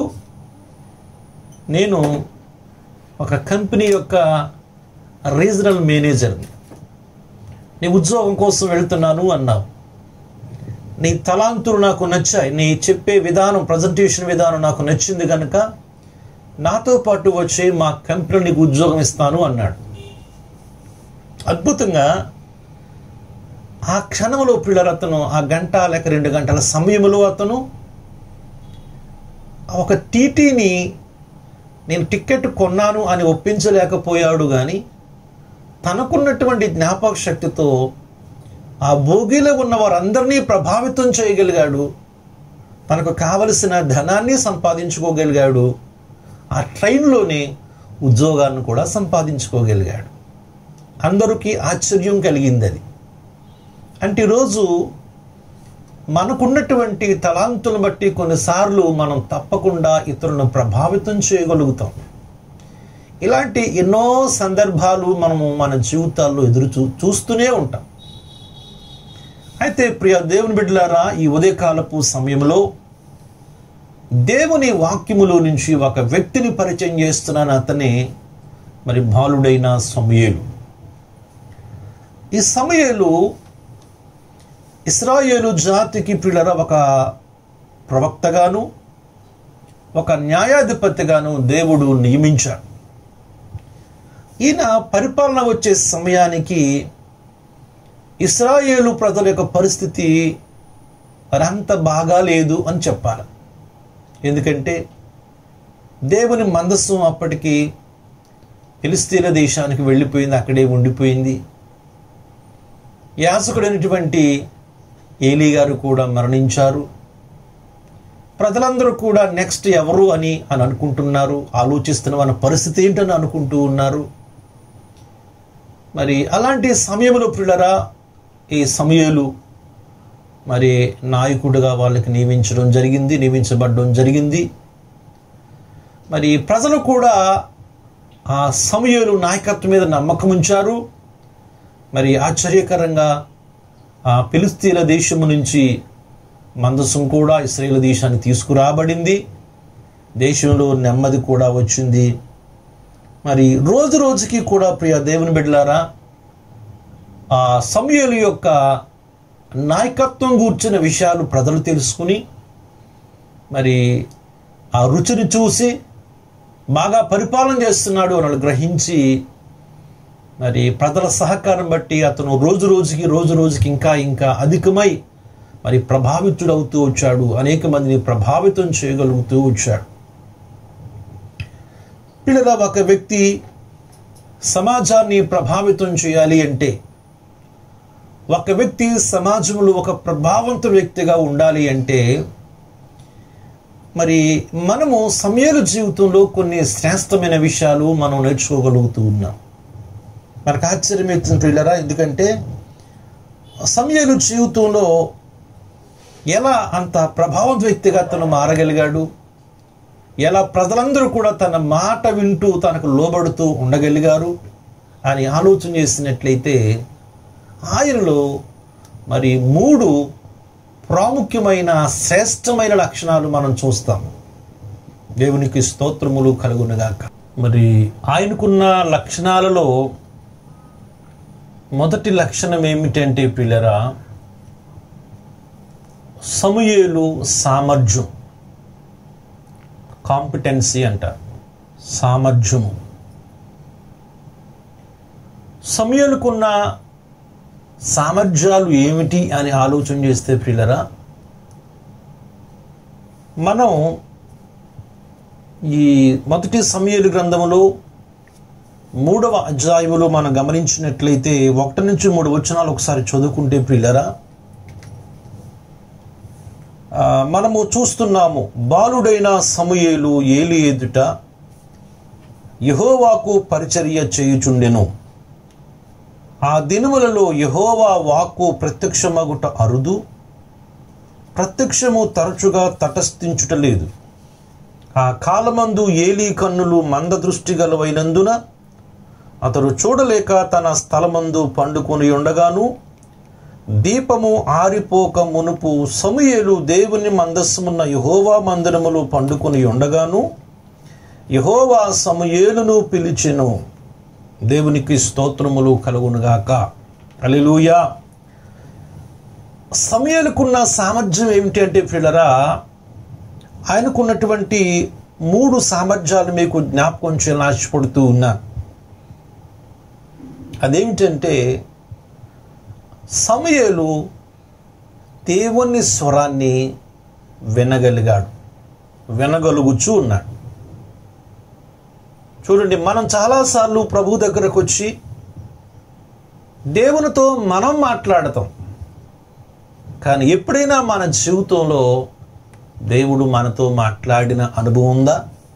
నేను ఒక కంపెనీ యొక్క రీజనల్ మేనేజర్ని నీ ఉద్యోగం కోసం వెళ్తున్నాను అన్నావు నీ తలాంతులు నాకు నచ్చాయి నీ చెప్పే విధానం ప్రజెంటేషన్ విధానం నాకు నచ్చింది కనుక నాతో పాటు వచ్చి మా కంపెనీ నీకు ఉద్యోగం ఇస్తాను అన్నాడు అద్భుతంగా ఆ క్షణంలో పిల్లలు అతను ఆ గంట లేక రెండు గంటల సమయంలో అతను ఒక టీటీని నేను టికెట్ కొన్నాను అని ఒప్పించలేకపోయాడు కానీ తనకున్నటువంటి జ్ఞాపక శక్తితో ఆ భోగిలో ఉన్న వారందరినీ ప్రభావితం చేయగలిగాడు తనకు కావలసిన ధనాన్ని సంపాదించుకోగలిగాడు ఆ ట్రైన్లోనే ఉద్యోగాన్ని కూడా సంపాదించుకోగలిగాడు అందరికీ ఆశ్చర్యం కలిగింది అది అంటే ఈరోజు మనకున్నటువంటి తలాంతులను బట్టి కొన్నిసార్లు మనం తప్పకుండా ఇతరులను ప్రభావితం చేయగలుగుతాం ఇలాంటి ఎన్నో సందర్భాలు మనము మన జీవితాల్లో ఎదురు చూ చూస్తూనే ఉంటాం అయితే ప్రియ దేవుని బిడ్డలారా ఈ ఉదయకాలపు సమయంలో దేవుని వాక్యములో నుంచి ఒక వ్యక్తిని పరిచయం చేస్తున్నాను అతనే మరి బాలుడైన సమయేలు ఈ సమయేలు ఇస్రాయేలు జాతికి పిల్లల ఒక ప్రవక్తగాను ఒక న్యాయాధిపతిగాను దేవుడు నియమించాడు ఈయన పరిపాలన వచ్చే సమయానికి ఇస్రాయేలు ప్రజల యొక్క పరిస్థితి మరంత బాగా లేదు అని చెప్పాలి ఎందుకంటే దేవుని మందస్సు అప్పటికి ఫిలిస్తీన్ల దేశానికి వెళ్ళిపోయింది అక్కడే ఉండిపోయింది యాసకుడైనటువంటి ఏలీ గారు కూడా మరణించారు ప్రజలందరూ కూడా నెక్స్ట్ ఎవరు అని అని అనుకుంటున్నారు ఆలోచిస్తున్న మన పరిస్థితి ఏంటని అనుకుంటూ ఉన్నారు మరి అలాంటి సమయంలో పిల్లరా ఈ సమయాలు మరి నాయకుడిగా వాళ్ళకి నియమించడం జరిగింది నియమించబడడం జరిగింది మరి ప్రజలు కూడా ఆ సమయాలు నాయకత్వం మీద నమ్మకం ఉంచారు మరి ఆశ్చర్యకరంగా ఆ ఫిలిస్తీన్ల దేశము నుంచి మందసం కూడా ఇస్రాయేల్ దేశానికి తీసుకురాబడింది దేశంలో నెమ్మది కూడా వచ్చింది మరి రోజు రోజుకి కూడా ప్రియ దేవుని బిడ్డలారా ఆ సమయలు యొక్క నాయకత్వం కూర్చున్న విషయాలు ప్రజలు తెలుసుకుని మరి ఆ రుచిని చూసి బాగా పరిపాలన చేస్తున్నాడు అని వాళ్ళు గ్రహించి మరి ప్రజల సహకారం బట్టి అతను రోజు రోజుకి రోజు రోజుకి ఇంకా ఇంకా అధికమై మరి ప్రభావితుడవుతూ వచ్చాడు అనేక మందిని ప్రభావితం చేయగలుగుతూ వచ్చాడు పిల్లల ఒక వ్యక్తి సమాజాన్ని ప్రభావితం చేయాలి అంటే ఒక వ్యక్తి సమాజంలో ఒక ప్రభావవంత వ్యక్తిగా ఉండాలి అంటే మరి మనము సమయాల జీవితంలో కొన్ని శ్రేష్టమైన విషయాలు మనం నేర్చుకోగలుగుతూ ఉన్నాం మనకు ఆశ్చర్యం ఎత్తుంది పిల్లరా ఎందుకంటే సమయాలు జీవితంలో ఎలా అంత ప్రభావవంత వ్యక్తిగా తను మారగలిగాడు ఎలా ప్రజలందరూ కూడా తన మాట వింటూ తనకు లోబడుతూ ఉండగలిగారు అని ఆలోచన చేసినట్లయితే ఆయనలో మరి మూడు ప్రాముఖ్యమైన శ్రేష్టమైన లక్షణాలు మనం చూస్తాం దేవునికి స్తోత్రములు కలుగునుగాక మరి ఆయనకున్న లక్షణాలలో మొదటి లక్షణం ఏమిటంటే పిల్లరా సమూయేలు సామర్థ్యం కాంపిటెన్సీ అంటారు సామర్థ్యము సమయాలకున్న సామర్థ్యాలు ఏమిటి అని ఆలోచన చేస్తే ప్రియులరా మనం ఈ మొదటి సమయలు గ్రంథములో మూడవ అధ్యాయములో మనం గమనించినట్లయితే ఒకటి నుంచి మూడు వచనాలు ఒకసారి చదువుకుంటే ప్రియులరా ఆ, మనము చూస్తున్నాము బాలుడైన సమూయేలు ఏలి ఎదుట యహోవాకు పరిచర్య చేయుచుండెను ఆ దినములలో యహోవా వాక్కు ప్రత్యక్షమగుట అరుదు ప్రత్యక్షము తరచుగా తటస్థించుట లేదు ఆ కాలమందు ఏలీ కన్నులు మందదృష్టి గలవైనందున అతడు చూడలేక తన స్థలమందు పండుకొని ఉండగాను దీపము ఆరిపోక మునుపు సమూయేలు దేవుని మందస్సుమున్న యహోవా మందిరములో పండుకొని ఉండగాను యహోవా సమూయేలును పిలిచెను దేవునికి స్తోత్రములు కలుగునుగాక అలిలూయా సమయాలకున్న సామర్థ్యం ఏమిటి అంటే పిల్లరా ఆయనకున్నటువంటి మూడు సామర్థ్యాలు మీకు జ్ఞాపకం చేయాలని ఆశపడుతూ ఉన్నా అదేమిటంటే సమయలు దేవుని స్వరాన్ని వినగలిగాడు వినగలుగుచూ ఉన్నాడు చూడండి మనం చాలాసార్లు ప్రభు దగ్గరకు వచ్చి దేవునితో మనం మాట్లాడతాం కానీ ఎప్పుడైనా మన జీవితంలో దేవుడు మనతో మాట్లాడిన అనుభవం ఉందా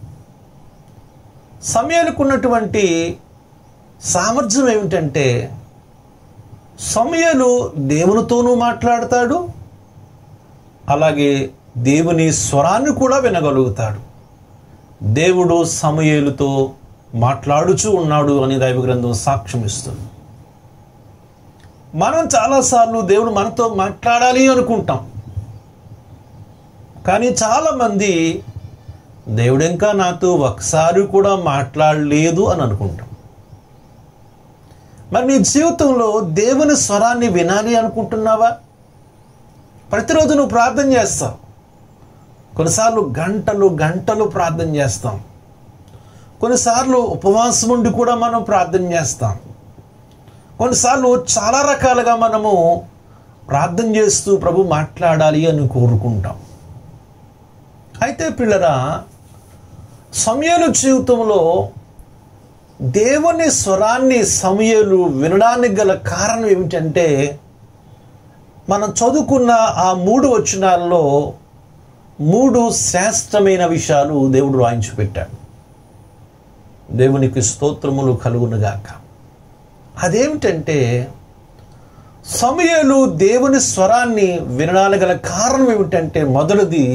సమయాలకు ఉన్నటువంటి సామర్థ్యం ఏమిటంటే సమయాలు దేవునితోనూ మాట్లాడతాడు అలాగే దేవుని స్వరాన్ని కూడా వినగలుగుతాడు దేవుడు సమయేలుతో మాట్లాడుచూ ఉన్నాడు అని దైవ గ్రంథం సాక్ష్యం ఇస్తుంది మనం చాలాసార్లు దేవుడు మనతో మాట్లాడాలి అనుకుంటాం కానీ చాలామంది దేవుడు ఇంకా నాతో ఒకసారి కూడా మాట్లాడలేదు అని అనుకుంటాం మరి నీ జీవితంలో దేవుని స్వరాన్ని వినాలి అనుకుంటున్నావా ప్రతిరోజు నువ్వు ప్రార్థన చేస్తావు కొన్నిసార్లు గంటలు గంటలు ప్రార్థన చేస్తాం కొన్నిసార్లు ఉపవాసం ఉండి కూడా మనం ప్రార్థన చేస్తాం కొన్నిసార్లు చాలా రకాలుగా మనము ప్రార్థన చేస్తూ ప్రభు మాట్లాడాలి అని కోరుకుంటాం అయితే పిల్లరా సమయాలు జీవితంలో దేవుని స్వరాన్ని సమయలు వినడానికి గల కారణం ఏమిటంటే మనం చదువుకున్న ఆ మూడు వచనాల్లో మూడు శ్రేష్టమైన విషయాలు దేవుడు రాయించి పెట్టాడు దేవునికి స్తోత్రములు కలుగునుగాక అదేమిటంటే సమయలు దేవుని స్వరాన్ని వినడానికి గల కారణం ఏమిటంటే మొదటిది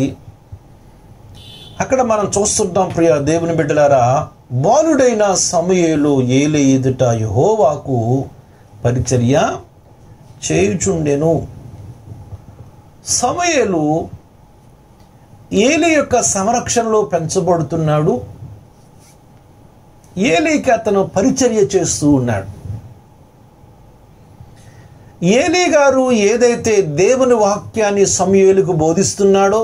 అక్కడ మనం చూస్తుంటాం ప్రియ దేవుని బిడ్డలారా బాలుడైన సమయలు ఏలే ఎదుట యహోవాకు పరిచర్య చేయుచుండెను సమయలు ఏలి యొక్క సంరక్షణలో పెంచబడుతున్నాడు ఏలీకి అతను పరిచర్య చేస్తూ ఉన్నాడు ఏలీ గారు ఏదైతే దేవుని వాక్యాన్ని సమయలుకు బోధిస్తున్నాడో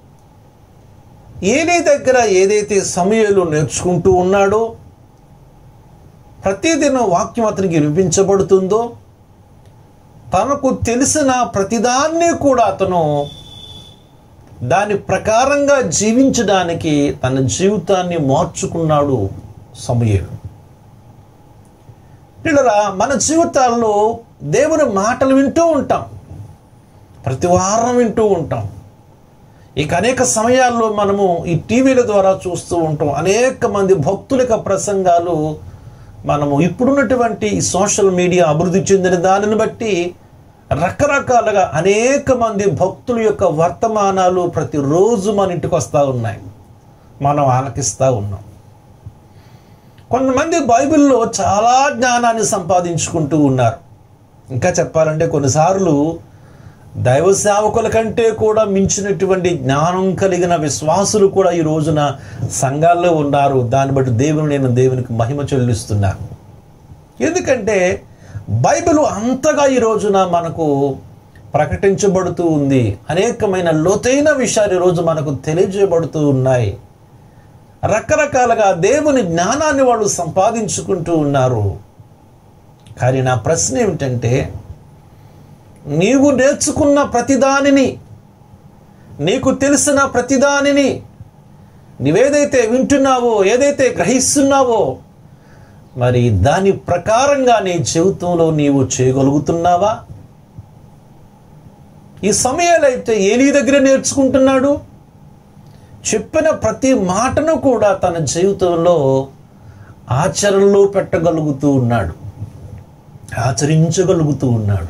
ఏలీ దగ్గర ఏదైతే సమయలు నేర్చుకుంటూ ఉన్నాడో ప్రతిదిన వాక్యం అతనికి వినిపించబడుతుందో తనకు తెలిసిన ప్రతిదాన్ని కూడా అతను దాని ప్రకారంగా జీవించడానికి తన జీవితాన్ని మార్చుకున్నాడు సమయలు పిల్లరా మన జీవితాల్లో దేవుని మాటలు వింటూ ఉంటాం ప్రతి వారం వింటూ ఉంటాం ఇక అనేక సమయాల్లో మనము ఈ టీవీల ద్వారా చూస్తూ ఉంటాం అనేక మంది భక్తుల యొక్క ప్రసంగాలు మనము ఇప్పుడున్నటువంటి ఈ సోషల్ మీడియా అభివృద్ధి చెందిన దానిని బట్టి రకరకాలుగా అనేక మంది భక్తుల యొక్క వర్తమానాలు ప్రతిరోజు మన ఇంటికి వస్తూ ఉన్నాయి మనం ఆలకిస్తూ ఉన్నాం కొంతమంది బైబిల్లో చాలా జ్ఞానాన్ని సంపాదించుకుంటూ ఉన్నారు ఇంకా చెప్పాలంటే కొన్నిసార్లు దైవ సేవకుల కంటే కూడా మించినటువంటి జ్ఞానం కలిగిన విశ్వాసులు కూడా ఈ రోజున సంఘాల్లో ఉన్నారు దాన్ని బట్టి దేవుని నేను దేవునికి మహిమ చెల్లిస్తున్నా ఎందుకంటే బైబిల్ అంతగా ఈ రోజున మనకు ప్రకటించబడుతూ ఉంది అనేకమైన లోతైన విషయాలు ఈరోజు మనకు తెలియజేయబడుతూ ఉన్నాయి రకరకాలుగా దేవుని జ్ఞానాన్ని వాళ్ళు సంపాదించుకుంటూ ఉన్నారు కానీ నా ప్రశ్న ఏమిటంటే నీవు నేర్చుకున్న ప్రతిదానిని నీకు తెలిసిన ప్రతిదానిని నీవేదైతే వింటున్నావో ఏదైతే గ్రహిస్తున్నావో మరి దాని ప్రకారంగా నీ జీవితంలో నీవు చేయగలుగుతున్నావా ఈ సమయాలైతే ఏ నీ దగ్గర నేర్చుకుంటున్నాడు చెప్పిన ప్రతి మాటను కూడా తన జీవితంలో ఆచరణలో పెట్టగలుగుతూ ఉన్నాడు ఆచరించగలుగుతూ ఉన్నాడు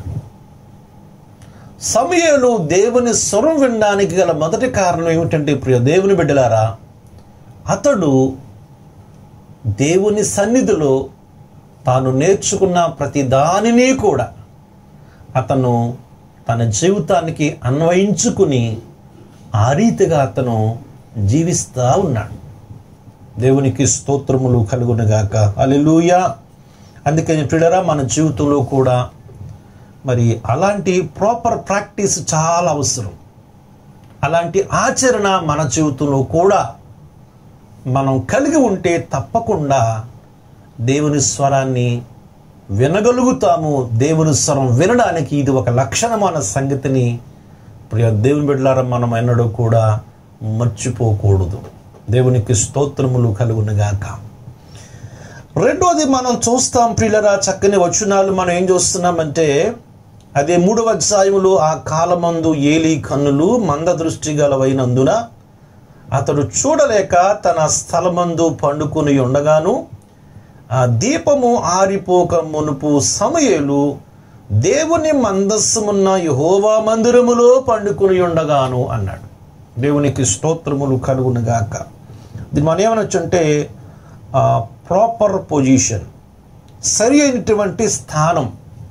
సమయలు దేవుని స్వరం వినడానికి గల మొదటి కారణం ఏమిటంటే ప్రియ దేవుని బిడ్డలారా అతడు దేవుని సన్నిధిలో తాను నేర్చుకున్న ప్రతి దానిని కూడా అతను తన జీవితానికి అన్వయించుకుని ఆ రీతిగా అతను జీవిస్తూ ఉన్నాడు దేవునికి స్తోత్రములు కలుగునగాక అలెలుయా అందుకని పిల్లరా మన జీవితంలో కూడా మరి అలాంటి ప్రాపర్ ప్రాక్టీస్ చాలా అవసరం అలాంటి ఆచరణ మన జీవితంలో కూడా మనం కలిగి ఉంటే తప్పకుండా దేవుని స్వరాన్ని వినగలుగుతాము దేవుని స్వరం వినడానికి ఇది ఒక లక్షణమైన సంగతిని ప్రియ దేవుని బిడ్డలారా మనం ఎన్నడూ కూడా మర్చిపోకూడదు దేవునికి స్తోత్రములు కలుగునుగాక రెండోది మనం చూస్తాం ప్రియులరా చక్కని వచనాలు మనం ఏం చూస్తున్నామంటే అదే మూడవ అధ్యాయములో ఆ కాలమందు ఏలి కన్నులు మంద దృష్టి గలవైనందున అతడు చూడలేక తన స్థలమందు పండుకొని ఉండగాను ఆ దీపము ఆరిపోక మునుపు సమయలు దేవుని మందస్సమున్న యహోవా మందిరములో పండుకొని ఉండగాను అన్నాడు దేవునికి స్తోత్రములు కలుగునుగాక దీన్ని మనం ఏమనొచ్చంటే ప్రాపర్ పొజిషన్ సరి అయినటువంటి స్థానం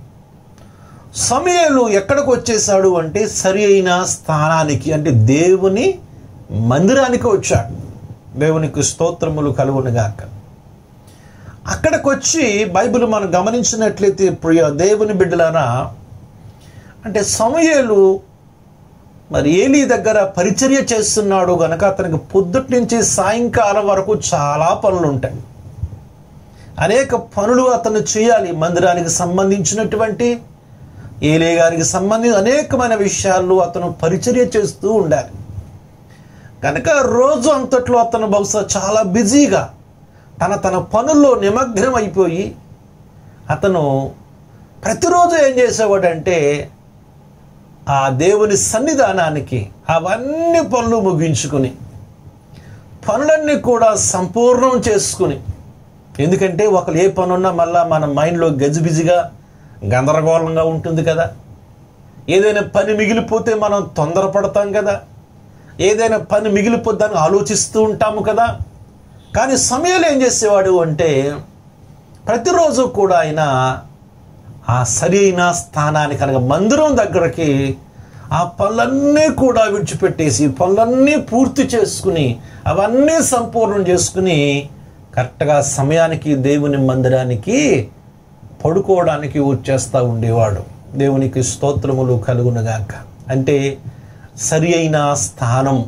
సమయలు ఎక్కడికి వచ్చేసాడు అంటే సరి అయిన స్థానానికి అంటే దేవుని మందిరానికి వచ్చాడు దేవునికి స్తోత్రములు కలుగునుగాక అక్కడికి వచ్చి బైబిల్ మనం గమనించినట్లయితే ప్రియ దేవుని బిడ్డలారా అంటే సమయలు మరి ఏలీ దగ్గర పరిచర్య చేస్తున్నాడు గనక అతనికి పొద్దుటి నుంచి సాయంకాలం వరకు చాలా పనులు ఉంటాయి అనేక పనులు అతను చేయాలి మందిరానికి సంబంధించినటువంటి ఏలే గారికి సంబంధించి అనేకమైన విషయాల్లో అతను పరిచర్య చేస్తూ ఉండాలి కనుక రోజు అంతట్లో అతను బహుశా చాలా బిజీగా తన తన పనుల్లో నిమగ్నం అయిపోయి అతను ప్రతిరోజు ఏం చేసేవాడంటే ఆ దేవుని సన్నిధానానికి అవన్నీ పనులు ముగించుకుని పనులన్నీ కూడా సంపూర్ణం చేసుకుని ఎందుకంటే ఒకరు ఏ పని ఉన్నా మళ్ళా మన మైండ్లో గజిబిజిగా గందరగోళంగా ఉంటుంది కదా ఏదైనా పని మిగిలిపోతే మనం తొందరపడతాం కదా ఏదైనా పని మిగిలిపోద్దని ఆలోచిస్తూ ఉంటాము కదా కానీ సమయంలో ఏం చేసేవాడు అంటే ప్రతిరోజు కూడా ఆయన ఆ సరైన స్థానానికి అనగా మందిరం దగ్గరకి ఆ పనులన్నీ కూడా విడిచిపెట్టేసి పనులన్నీ పూర్తి చేసుకుని అవన్నీ సంపూర్ణం చేసుకుని కరెక్ట్గా సమయానికి దేవుని మందిరానికి పడుకోవడానికి వచ్చేస్తూ ఉండేవాడు దేవునికి స్తోత్రములు కలుగునుగాక అంటే సరి అయిన స్థానం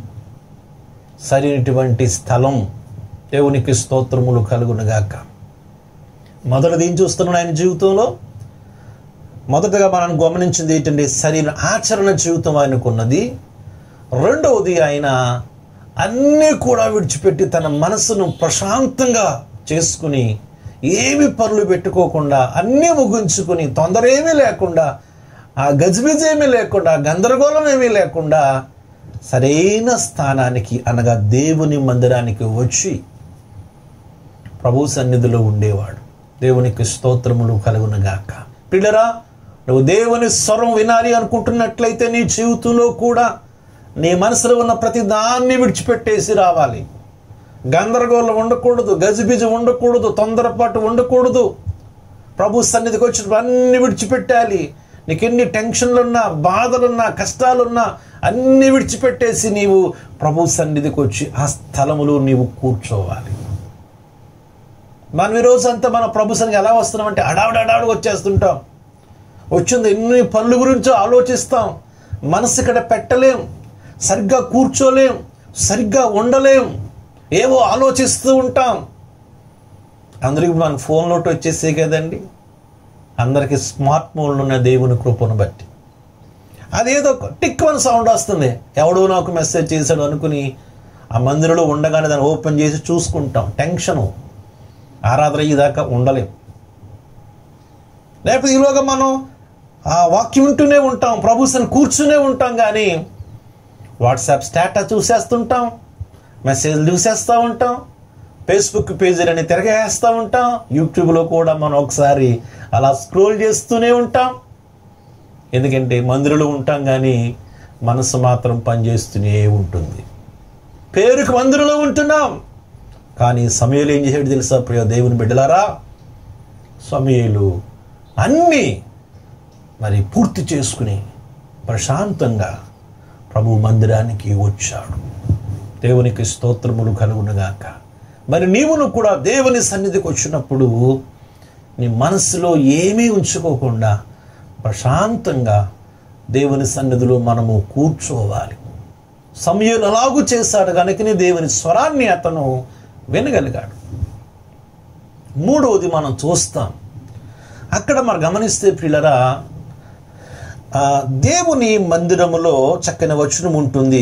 సరైనటువంటి స్థలం దేవునికి స్తోత్రములు కలుగునుగాక మొదటిది ఏం చూస్తున్నాడు ఆయన జీవితంలో మొదటగా మనం గమనించింది ఏంటంటే సరైన ఆచరణ జీవితం ఆయనకున్నది రెండవది ఆయన అన్నీ కూడా విడిచిపెట్టి తన మనసును ప్రశాంతంగా చేసుకుని ఏమి పనులు పెట్టుకోకుండా అన్నీ ముగించుకుని తొందర ఏమీ లేకుండా ఆ గజిబిజేమీ లేకుండా గందరగోళం ఏమీ లేకుండా సరైన స్థానానికి అనగా దేవుని మందిరానికి వచ్చి ప్రభు సన్నిధిలో ఉండేవాడు దేవునికి స్తోత్రములు కలుగునగాక పిల్లరా నువ్వు దేవుని స్వరం వినాలి అనుకుంటున్నట్లయితే నీ జీవితంలో కూడా నీ మనసులో ఉన్న ప్రతి దాన్ని విడిచిపెట్టేసి రావాలి గందరగోళం ఉండకూడదు గజిబిజి ఉండకూడదు తొందరపాటు ఉండకూడదు ప్రభు సన్నిధికి వచ్చినప్పుడు అన్ని విడిచిపెట్టాలి నీకు ఎన్ని టెన్షన్లున్నా బాధలున్నా కష్టాలున్నా అన్ని విడిచిపెట్టేసి నీవు ప్రభు సన్నిధికి వచ్చి ఆ స్థలములో నీవు కూర్చోవాలి మనం ఈరోజు అంతా మన ప్రభు సన్నిధి ఎలా వస్తున్నామంటే అడావుడు అడావుడు వచ్చేస్తుంటాం వచ్చింది ఎన్ని పనుల గురించో ఆలోచిస్తాం మనసు ఇక్కడ పెట్టలేం సరిగ్గా కూర్చోలేం సరిగ్గా ఉండలేం ఏవో ఆలోచిస్తూ ఉంటాం అందరికి మన ఫోన్లోకి వచ్చేసే కదండి అందరికి స్మార్ట్ ఫోన్లు ఉన్న దేవుని కృపను బట్టి అదేదో టిక్ అని సౌండ్ వస్తుంది ఎవడో నాకు మెసేజ్ చేశాడు అనుకుని ఆ మందిరంలో ఉండగానే దాన్ని ఓపెన్ చేసి చూసుకుంటాం టెన్షను ఆరాధన అయ్యేదాకా ఉండలేం లేకపోతే ఈలోగా మనం ఆ వాక్యం వింటూనే ఉంటాం ప్రభుత్వం కూర్చునే ఉంటాం కానీ వాట్సాప్ స్టేటస్ చూసేస్తుంటాం మెసేజ్లు చూసేస్తూ ఉంటాం ఫేస్బుక్ పేజీలని తిరగేస్తూ ఉంటాం యూట్యూబ్లో కూడా మనం ఒకసారి అలా స్క్రోల్ చేస్తూనే ఉంటాం ఎందుకంటే మందిరంలో ఉంటాం కానీ మనసు మాత్రం పనిచేస్తూనే ఉంటుంది పేరుకు మందిరంలో ఉంటున్నాం కానీ సమయంలో ఏం చేసాడు తెలుసా ప్రియ దేవుని బిడ్డలారా సమయలు అన్నీ మరి పూర్తి చేసుకుని ప్రశాంతంగా ప్రభు మందిరానికి వచ్చాడు దేవునికి స్తోత్రములు కలుగునుగాక మరి నీవును కూడా దేవుని సన్నిధికి వచ్చినప్పుడు నీ మనసులో ఏమీ ఉంచుకోకుండా ప్రశాంతంగా దేవుని సన్నిధిలో మనము కూర్చోవాలి సమయం అలాగూ చేశాడు కనుకనే దేవుని స్వరాన్ని అతను వినగలిగాడు మూడవది మనం చూస్తాం అక్కడ మనం గమనిస్తే పిల్లరా ఆ, దేవుని మందిరములో చక్కని వచనం ఉంటుంది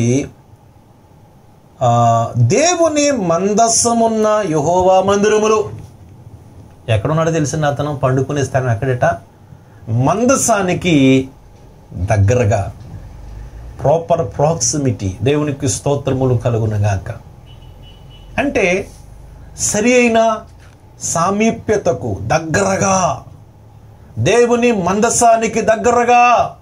ఆ, దేవుని మందస్సమున్న యహోవా మందిరములో ఎక్కడున్నాడో తెలిసిన అతను పండుకునే స్థలం ఎక్కడట మందసానికి దగ్గరగా ప్రాపర్ ప్రాక్సిమిటీ దేవునికి స్తోత్రములు కలుగునగాక అంటే సరి అయిన సామీప్యతకు దగ్గరగా దేవుని మందసానికి దగ్గరగా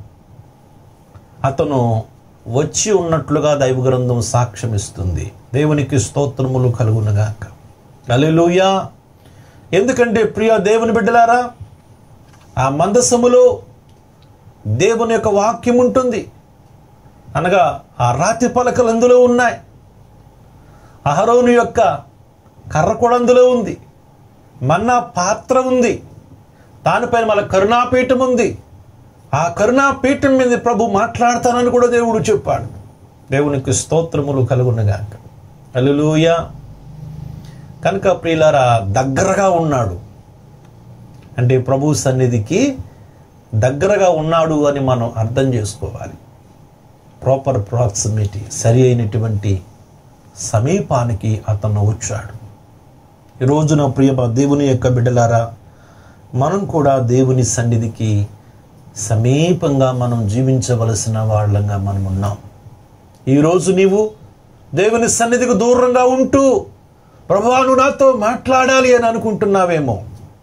అతను వచ్చి ఉన్నట్లుగా దైవ గ్రంథం సాక్ష్యం ఇస్తుంది దేవునికి స్తోత్రములు కలుగునగాక అలెలుయా ఎందుకంటే ప్రియ దేవుని బిడ్డలారా ఆ మందసములో దేవుని యొక్క వాక్యం ఉంటుంది అనగా ఆ రాతి పలకలు అందులో ఉన్నాయి అహరోను యొక్క కర్ర కూడా అందులో ఉంది మన్నా పాత్ర ఉంది దానిపైన మళ్ళీ కరుణాపీఠం ఉంది ఆ కరుణాపీఠం మీద ప్రభు మాట్లాడతానని కూడా దేవుడు చెప్పాడు దేవునికి స్తోత్రములు కలుగునగాక అల్లుయ కనుక ప్రియులారా దగ్గరగా ఉన్నాడు అంటే ప్రభు సన్నిధికి దగ్గరగా ఉన్నాడు అని మనం అర్థం చేసుకోవాలి ప్రాపర్ ప్రాక్సిమిటీ సరి అయినటువంటి సమీపానికి అతను వచ్చాడు ఈ రోజున ప్రియ దేవుని యొక్క బిడ్డలారా మనం కూడా దేవుని సన్నిధికి సమీపంగా మనం జీవించవలసిన వాళ్ళంగా మనం ఉన్నాం ఈరోజు నీవు దేవుని సన్నిధికి దూరంగా ఉంటూ ప్రభువా నువ్వు నాతో మాట్లాడాలి అని అనుకుంటున్నావేమో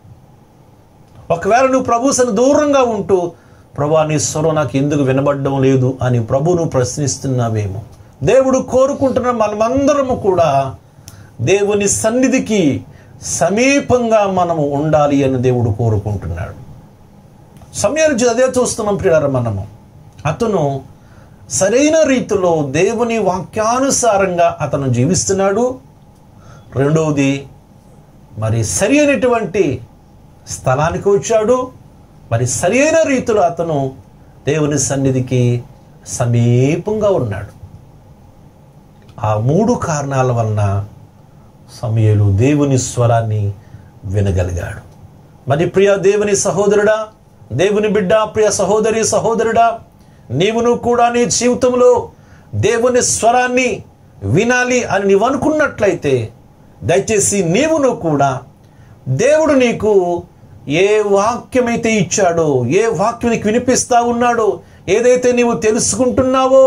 ఒకవేళ నువ్వు ప్రభు సన్ని దూరంగా ఉంటూ ప్రభా నీ స్వరం నాకు ఎందుకు వినబడడం లేదు అని ప్రభును ప్రశ్నిస్తున్నావేమో దేవుడు కోరుకుంటున్న మనమందరము కూడా దేవుని సన్నిధికి సమీపంగా మనము ఉండాలి అని దేవుడు కోరుకుంటున్నాడు సమయాలు అదే చూస్తున్నాం ప్రియార మనము అతను సరైన రీతిలో దేవుని వాక్యానుసారంగా అతను జీవిస్తున్నాడు రెండవది మరి సరి అయినటువంటి స్థలానికి వచ్చాడు మరి సరి అయిన రీతిలో అతను దేవుని సన్నిధికి సమీపంగా ఉన్నాడు ఆ మూడు కారణాల వలన సమయలు దేవుని స్వరాన్ని వినగలిగాడు మరి ప్రియ దేవుని సహోదరుడా దేవుని బిడ్డ ప్రియ సహోదరి సహోదరుడా నీవును కూడా నీ జీవితంలో దేవుని స్వరాన్ని వినాలి అని నీవు అనుకున్నట్లయితే దయచేసి నీవును కూడా దేవుడు నీకు ఏ వాక్యమైతే ఇచ్చాడో ఏ వాక్యం నీకు వినిపిస్తా ఉన్నాడో ఏదైతే నీవు తెలుసుకుంటున్నావో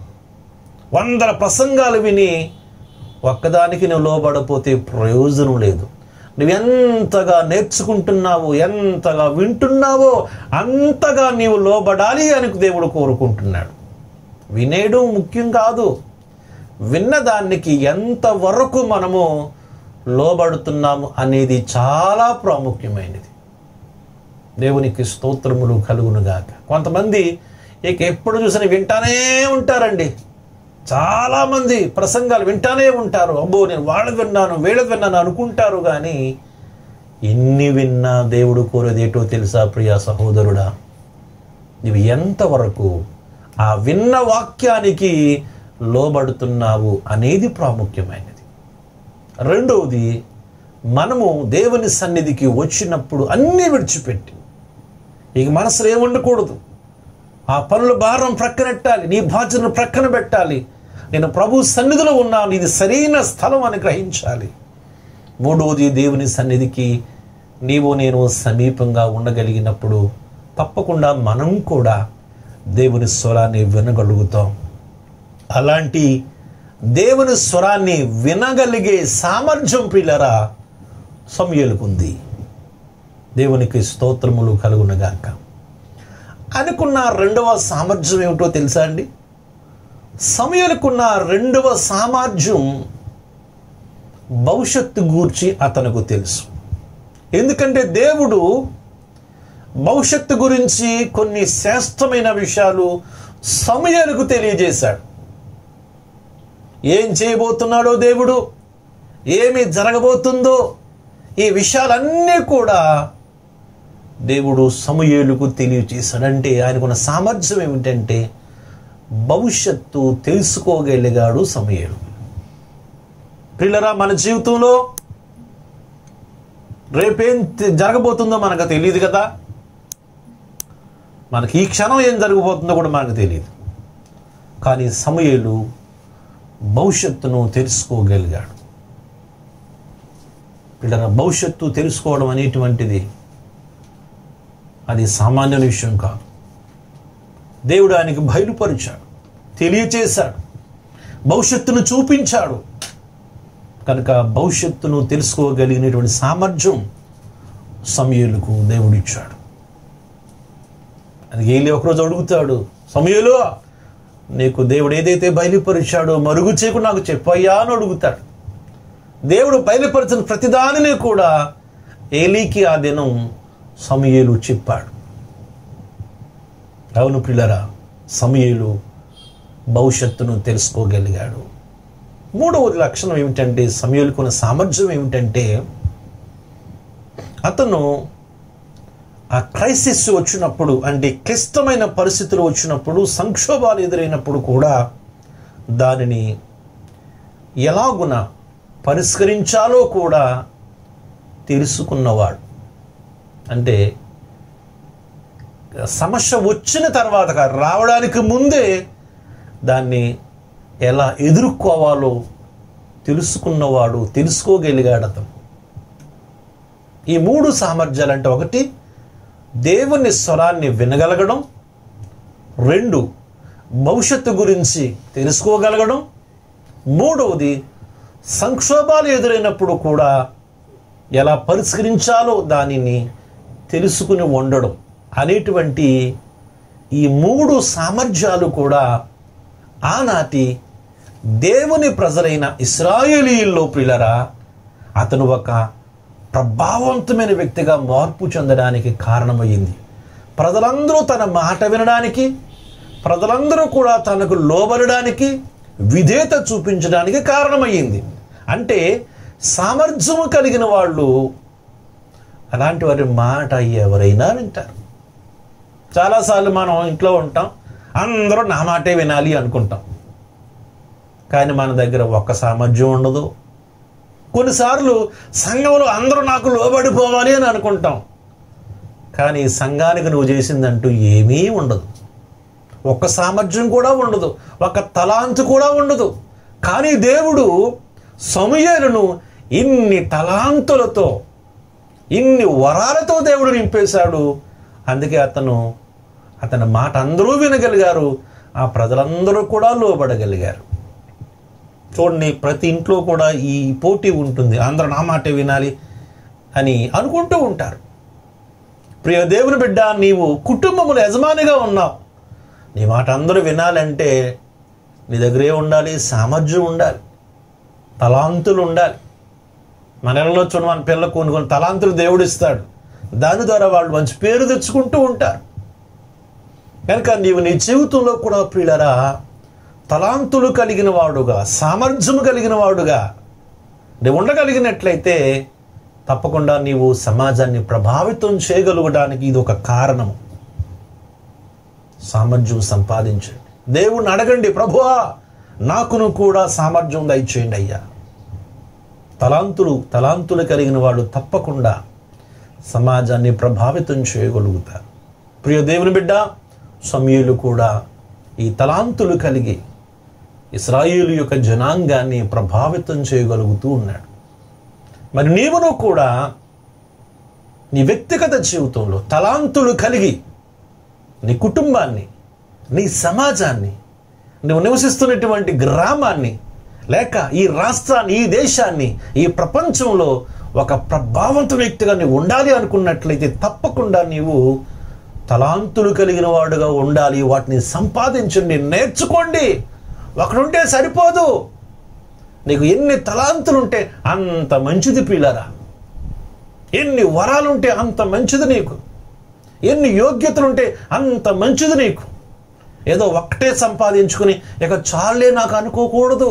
వందల ప్రసంగాలు విని ఒక్కదానికి నువ్వు లోబడపోతే ప్రయోజనం లేదు నువ్వు ఎంతగా నేర్చుకుంటున్నావో ఎంతగా వింటున్నావో అంతగా నీవు లోబడాలి అని దేవుడు కోరుకుంటున్నాడు వినేయడం ముఖ్యం కాదు విన్నదానికి ఎంతవరకు మనము లోబడుతున్నాము అనేది చాలా ప్రాముఖ్యమైనది దేవునికి స్తోత్రములు కలుగునుగాక కొంతమంది ఇక ఎప్పుడు చూసినా వింటానే ఉంటారండి చాలామంది ప్రసంగాలు వింటానే ఉంటారు అబ్బో నేను వాళ్ళది విన్నాను వీళ్ళది విన్నాను అనుకుంటారు కానీ ఎన్ని విన్నా దేవుడు కోరేదేటో తెలుసా ప్రియా సహోదరుడా ఇవి ఎంతవరకు ఆ విన్న వాక్యానికి లోబడుతున్నావు అనేది ప్రాముఖ్యమైనది రెండవది మనము దేవుని సన్నిధికి వచ్చినప్పుడు అన్నీ విడిచిపెట్టి ఇక మనసులో ఏముండకూడదు ఆ పనుల భారం ప్రక్కనెట్టాలి నీ బాధ్యతను ప్రక్కన పెట్టాలి నేను ప్రభు సన్నిధిలో ఉన్నాను ఇది సరైన స్థలం అని గ్రహించాలి మూడవది దేవుని సన్నిధికి నీవు నేను సమీపంగా ఉండగలిగినప్పుడు తప్పకుండా మనం కూడా దేవుని స్వరాన్ని వినగలుగుతాం అలాంటి దేవుని స్వరాన్ని వినగలిగే సామర్థ్యం పిల్లరా సమయలుకుంది దేవునికి స్తోత్రములు కలుగునగాక అనుకున్న రెండవ సామర్థ్యం ఏమిటో తెలుసా అండి సమయాలకున్న రెండవ సామర్థ్యం భవిష్యత్తు గూర్చి అతనికి తెలుసు ఎందుకంటే దేవుడు భవిష్యత్తు గురించి కొన్ని శ్రేష్టమైన విషయాలు సమయాలకు తెలియజేశాడు ఏం చేయబోతున్నాడో దేవుడు ఏమి జరగబోతుందో ఈ విషయాలన్నీ కూడా దేవుడు సమూయేలుకు తెలియచేశాడంటే ఆయనకున్న సామర్థ్యం ఏమిటంటే భవిష్యత్తు తెలుసుకోగలిగాడు సమూయేలు పిల్లరా మన జీవితంలో రేపేం తె- జరగబోతుందో మనకు తెలియదు కదా మనకి ఈ క్షణం ఏం జరగబోతుందో కూడా మనకు తెలియదు కానీ సమూయేలు భవిష్యత్తును తెలుసుకోగలిగాడు పిల్లరా భవిష్యత్తు తెలుసుకోవడం అనేటువంటిది అది సామాన్య విషయం కాదు దేవుడు ఆయనకి బయలుపరిచాడు తెలియచేశాడు భవిష్యత్తును చూపించాడు కనుక భవిష్యత్తును తెలుసుకోగలిగినటువంటి సామర్థ్యం సమయలకు దేవుడు ఇచ్చాడు అది ఏలి ఒకరోజు అడుగుతాడు సమయలో నీకు దేవుడు ఏదైతే బయలుపరిచాడో మరుగు చేయకు నాకు చెప్పయ్యా అని అడుగుతాడు దేవుడు బయలుపరిచిన ప్రతిదానిని కూడా ఏలీకి ఆ దినం సమయలు చెప్పాడు అవును పిల్లరా సమయలు భవిష్యత్తును తెలుసుకోగలిగాడు మూడవది లక్షణం ఏమిటంటే సమయలుకున్న సామర్థ్యం ఏమిటంటే అతను ఆ క్రైసిస్ వచ్చినప్పుడు అంటే క్లిష్టమైన పరిస్థితులు వచ్చినప్పుడు సంక్షోభాలు ఎదురైనప్పుడు కూడా దానిని ఎలాగున పరిష్కరించాలో కూడా తెలుసుకున్నవాడు అంటే సమస్య వచ్చిన తర్వాత కాదు, రావడానికి ముందే దాన్ని ఎలా ఎదుర్కోవాలో తెలుసుకున్నవాడు తెలుసుకోగలిగాడు అతను ఈ మూడు సామర్థ్యాలు అంటే ఒకటి దేవుని స్వరాన్ని వినగలగడం రెండు భవిష్యత్తు గురించి తెలుసుకోగలగడం మూడవది సంక్షోభాలు ఎదురైనప్పుడు కూడా ఎలా పరిష్కరించాలో దానిని తెలుసుకుని ఉండడం అనేటువంటి ఈ మూడు సామర్థ్యాలు కూడా ఆనాటి దేవుని ప్రజలైన ఇస్రాయేలీల్లో ప్రిలరా అతను ఒక ప్రభావవంతమైన వ్యక్తిగా మార్పు చెందడానికి కారణమయ్యింది ప్రజలందరూ తన మాట వినడానికి ప్రజలందరూ కూడా తనకు లోబడడానికి విధేయత చూపించడానికి కారణమయ్యింది అంటే సామర్థ్యము కలిగిన వాళ్ళు అలాంటి వారి మాట ఎవరైనా వింటారు చాలాసార్లు మనం ఇంట్లో ఉంటాం అందరూ నా మాటే వినాలి అనుకుంటాం కానీ మన దగ్గర ఒక్క సామర్థ్యం ఉండదు కొన్నిసార్లు సంఘంలో అందరూ నాకు లోబడిపోవాలి అని అనుకుంటాం కానీ సంఘానికి నువ్వు చేసిందంటూ ఏమీ ఉండదు ఒక్క సామర్థ్యం కూడా ఉండదు ఒక తలాంతు కూడా ఉండదు కానీ దేవుడు సమయలను ఇన్ని తలాంతులతో ఇన్ని వరాలతో దేవుడు నింపేశాడు అందుకే అతను అతని మాట అందరూ వినగలిగారు ఆ ప్రజలందరూ కూడా లోబడగలిగారు చూడండి ప్రతి ఇంట్లో కూడా ఈ పోటీ ఉంటుంది అందరూ నా మాటే వినాలి అని అనుకుంటూ ఉంటారు ప్రియ దేవుని బిడ్డ నీవు కుటుంబముల యజమానిగా ఉన్నావు నీ మాట అందరూ వినాలంటే నీ దగ్గరే ఉండాలి సామర్థ్యం ఉండాలి తలాంతులు ఉండాలి మన ఇళ్ళలో చూడ మన పిల్ల కొన్ని కొన్ని తలాంతులు దేవుడు ఇస్తాడు దాని ద్వారా వాళ్ళు మంచి పేరు తెచ్చుకుంటూ ఉంటారు కనుక నీవు నీ జీవితంలో కూడా ప్రియులరా తలాంతులు కలిగిన వాడుగా సామర్థ్యము కలిగిన వాడుగా నీవు ఉండగలిగినట్లయితే తప్పకుండా నీవు సమాజాన్ని ప్రభావితం చేయగలగడానికి ఇది ఒక కారణము సామర్థ్యం సంపాదించండి దేవుణ్ణి అడగండి ప్రభువా నాకును కూడా సామర్థ్యం దయచేయండి అయ్యా తలాంతులు తలాంతులు కలిగిన వాళ్ళు తప్పకుండా సమాజాన్ని ప్రభావితం చేయగలుగుతారు ప్రియ దేవుని బిడ్డ సమయులు కూడా ఈ తలాంతులు కలిగి ఇస్రాయేలు యొక్క జనాంగాన్ని ప్రభావితం చేయగలుగుతూ ఉన్నాడు మరి నీవును కూడా నీ వ్యక్తిగత జీవితంలో తలాంతులు కలిగి నీ కుటుంబాన్ని నీ సమాజాన్ని నువ్వు నివసిస్తున్నటువంటి గ్రామాన్ని లేక ఈ రాష్ట్రాన్ని ఈ దేశాన్ని ఈ ప్రపంచంలో ఒక ప్రభావంత వ్యక్తిగా నీవు ఉండాలి అనుకున్నట్లయితే తప్పకుండా నీవు తలాంతులు కలిగిన వాడుగా ఉండాలి వాటిని సంపాదించండి నేర్చుకోండి ఒకడుంటే సరిపోదు నీకు ఎన్ని తలాంతులుంటే అంత మంచిది పిల్లరా ఎన్ని వరాలుంటే అంత మంచిది నీకు ఎన్ని యోగ్యతలుంటే అంత మంచిది నీకు ఏదో ఒక్కటే సంపాదించుకుని ఇక చాలే నాకు అనుకోకూడదు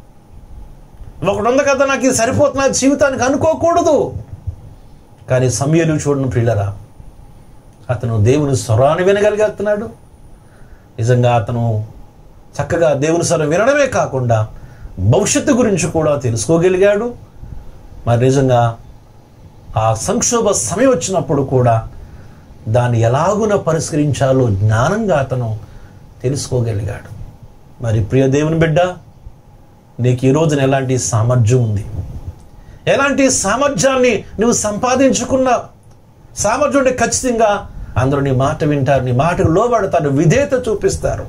ఒకడు ఉంది కదా నాకు ఇది సరిపోతున్న జీవితానికి అనుకోకూడదు కానీ సమయలు చూడను ప్రియులరా అతను దేవుని స్వరాన్ని వినగలిగేస్తున్నాడు నిజంగా అతను చక్కగా దేవుని స్వరం వినడమే కాకుండా భవిష్యత్తు గురించి కూడా తెలుసుకోగలిగాడు మరి నిజంగా ఆ సంక్షోభ సమయం వచ్చినప్పుడు కూడా దాన్ని ఎలాగున పరిష్కరించాలో జ్ఞానంగా అతను తెలుసుకోగలిగాడు మరి ప్రియ దేవుని బిడ్డ నీకు ఈ రోజున ఎలాంటి సామర్థ్యం ఉంది ఎలాంటి సామర్థ్యాన్ని నువ్వు సంపాదించుకున్నా సామర్థ్యం ఉంటే ఖచ్చితంగా అందరూ నీ మాట వింటారు నీ మాటకు లోబడతారు విధేయత చూపిస్తారు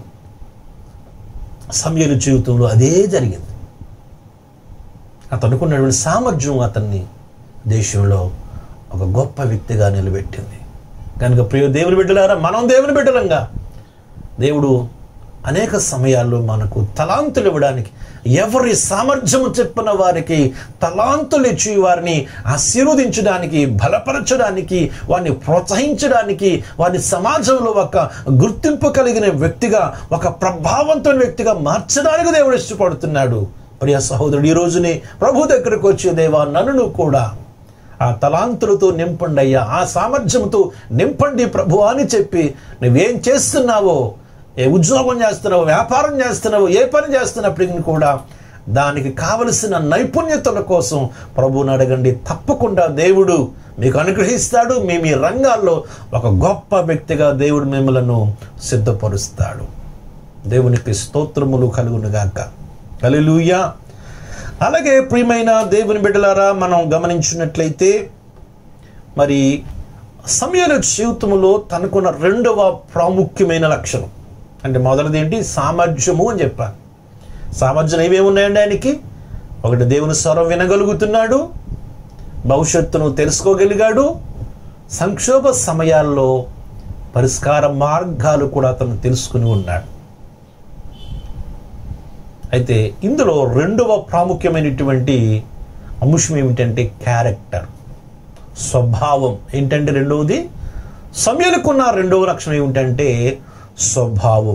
సమయలు జీవితంలో అదే జరిగింది అతను అనుకున్నటువంటి సామర్థ్యం అతన్ని దేశంలో ఒక గొప్ప వ్యక్తిగా నిలబెట్టింది కనుక ప్రియ దేవుని బిడ్డలారా మనం దేవుని బిడ్డలంగా దేవుడు అనేక సమయాల్లో మనకు తలాంతులు ఇవ్వడానికి ఎవరి సామర్థ్యము చెప్పిన వారికి తలాంతులు ఇచ్చి వారిని ఆశీర్వదించడానికి బలపరచడానికి వారిని ప్రోత్సహించడానికి వారిని సమాజంలో ఒక గుర్తింపు కలిగిన వ్యక్తిగా ఒక ప్రభావవంతమైన వ్యక్తిగా మార్చడానికి దేవుడు ఇష్టపడుతున్నాడు ప్రియ సహోదరుడు ఈ రోజునే ప్రభు దగ్గరకు వచ్చే దేవా నన్ను కూడా ఆ తలాంతులతో నింపండి అయ్యా ఆ సామర్థ్యంతో నింపండి ప్రభు అని చెప్పి నువ్వేం చేస్తున్నావో ఏ ఉద్యోగం చేస్తున్నావో వ్యాపారం చేస్తున్నావో ఏ పని చేస్తున్నప్పటికీ కూడా దానికి కావలసిన నైపుణ్యతల కోసం ప్రభువుని అడగండి తప్పకుండా దేవుడు మీకు అనుగ్రహిస్తాడు మీ మీ రంగాల్లో ఒక గొప్ప వ్యక్తిగా దేవుడు మిమ్మలను సిద్ధపరుస్తాడు దేవునికి స్తోత్రములు కలుగునుగాక హల్లెలూయా అలాగే ప్రియమైన దేవుని బిడ్డలారా మనం గమనించినట్లయితే మరి సమయాల జీవితంలో తనకున్న రెండవ ప్రాముఖ్యమైన లక్షణం అంటే మొదటిది ఏంటి సామర్థ్యము అని చెప్పాను సామర్థ్యం ఏమేమి ఉన్నాయండి ఆయనకి ఒకటి దేవుని స్వరం వినగలుగుతున్నాడు భవిష్యత్తును తెలుసుకోగలిగాడు సంక్షోభ సమయాల్లో పరిష్కార మార్గాలు కూడా అతను తెలుసుకుని ఉన్నాడు అయితే ఇందులో రెండవ ప్రాముఖ్యమైనటువంటి అంశం ఏమిటంటే క్యారెక్టర్ స్వభావం ఏంటంటే రెండవది సమయాలకున్న రెండవ లక్షణం ఏమిటంటే స్వభావం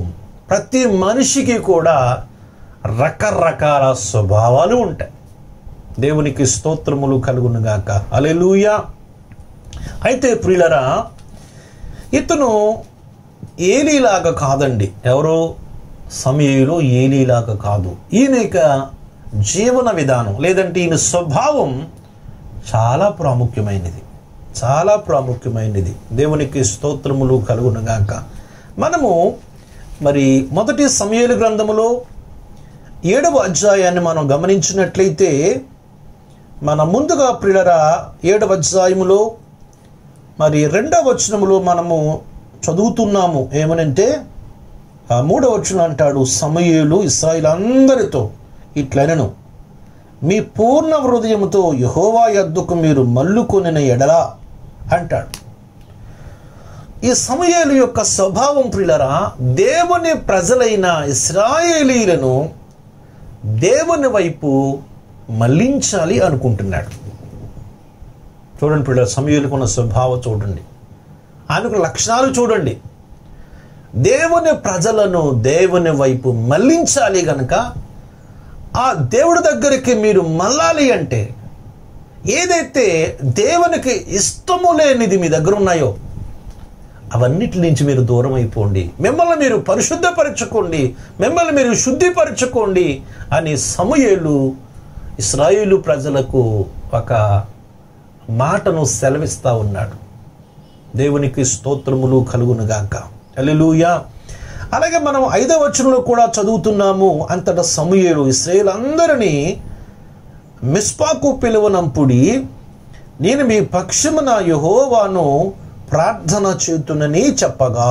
ప్రతి మనిషికి కూడా రకరకాల స్వభావాలు ఉంటాయి దేవునికి స్తోత్రములు కలుగునుగాక అలెలుయా అయితే ప్రియులరా ఇతను ఏలీలాగా కాదండి ఎవరో సమయంలో ఏలీలాగా కాదు ఈయన యొక్క జీవన విధానం లేదంటే ఈయన స్వభావం చాలా ప్రాముఖ్యమైనది చాలా ప్రాముఖ్యమైనది దేవునికి స్తోత్రములు కలుగునుగాక మనము మరి మొదటి సమయలు గ్రంథములో ఏడవ అధ్యాయాన్ని మనం గమనించినట్లయితే మన ముందుగా ప్రియులరా ఏడవ అధ్యాయములో మరి రెండవ వచనములో మనము చదువుతున్నాము ఏమనంటే ఆ మూడవ వచనం అంటాడు సమయలు ఇస్రాయిల్ అందరితో ఇట్లనను మీ పూర్ణ హృదయముతో యహోవా యద్దుకు మీరు మల్లుకొనిన ఎడలా అంటాడు ఈ సమయాలు యొక్క స్వభావం ప్రియులరా దేవుని ప్రజలైన ఇస్రాయేలీలను దేవుని వైపు మళ్లించాలి అనుకుంటున్నాడు చూడండి పిల్లల సమయాలకు ఉన్న స్వభావం చూడండి ఆయనకు లక్షణాలు చూడండి దేవుని ప్రజలను దేవుని వైపు మళ్లించాలి గనక ఆ దేవుడి దగ్గరికి మీరు మళ్ళాలి అంటే ఏదైతే దేవునికి ఇష్టము లేనిది మీ దగ్గర ఉన్నాయో అవన్నిటి నుంచి మీరు దూరం అయిపోండి మిమ్మల్ని మీరు పరిశుద్ధపరచుకోండి మిమ్మల్ని మీరు శుద్ధిపరచుకోండి అని సమయలు ఇస్రాయేలు ప్రజలకు ఒక మాటను సెలవిస్తా ఉన్నాడు దేవునికి స్తోత్రములు కలుగునుగాక అల్లెలూయా అలాగే మనం ఐదవ వచనంలో కూడా చదువుతున్నాము అంతటా సమూయేలు ఇస్రాయేలందరినీ మిస్పాకు పిలువనంపుడి నేను మీ పక్షమున యహోవాను ప్రార్థన చేతునని చెప్పగా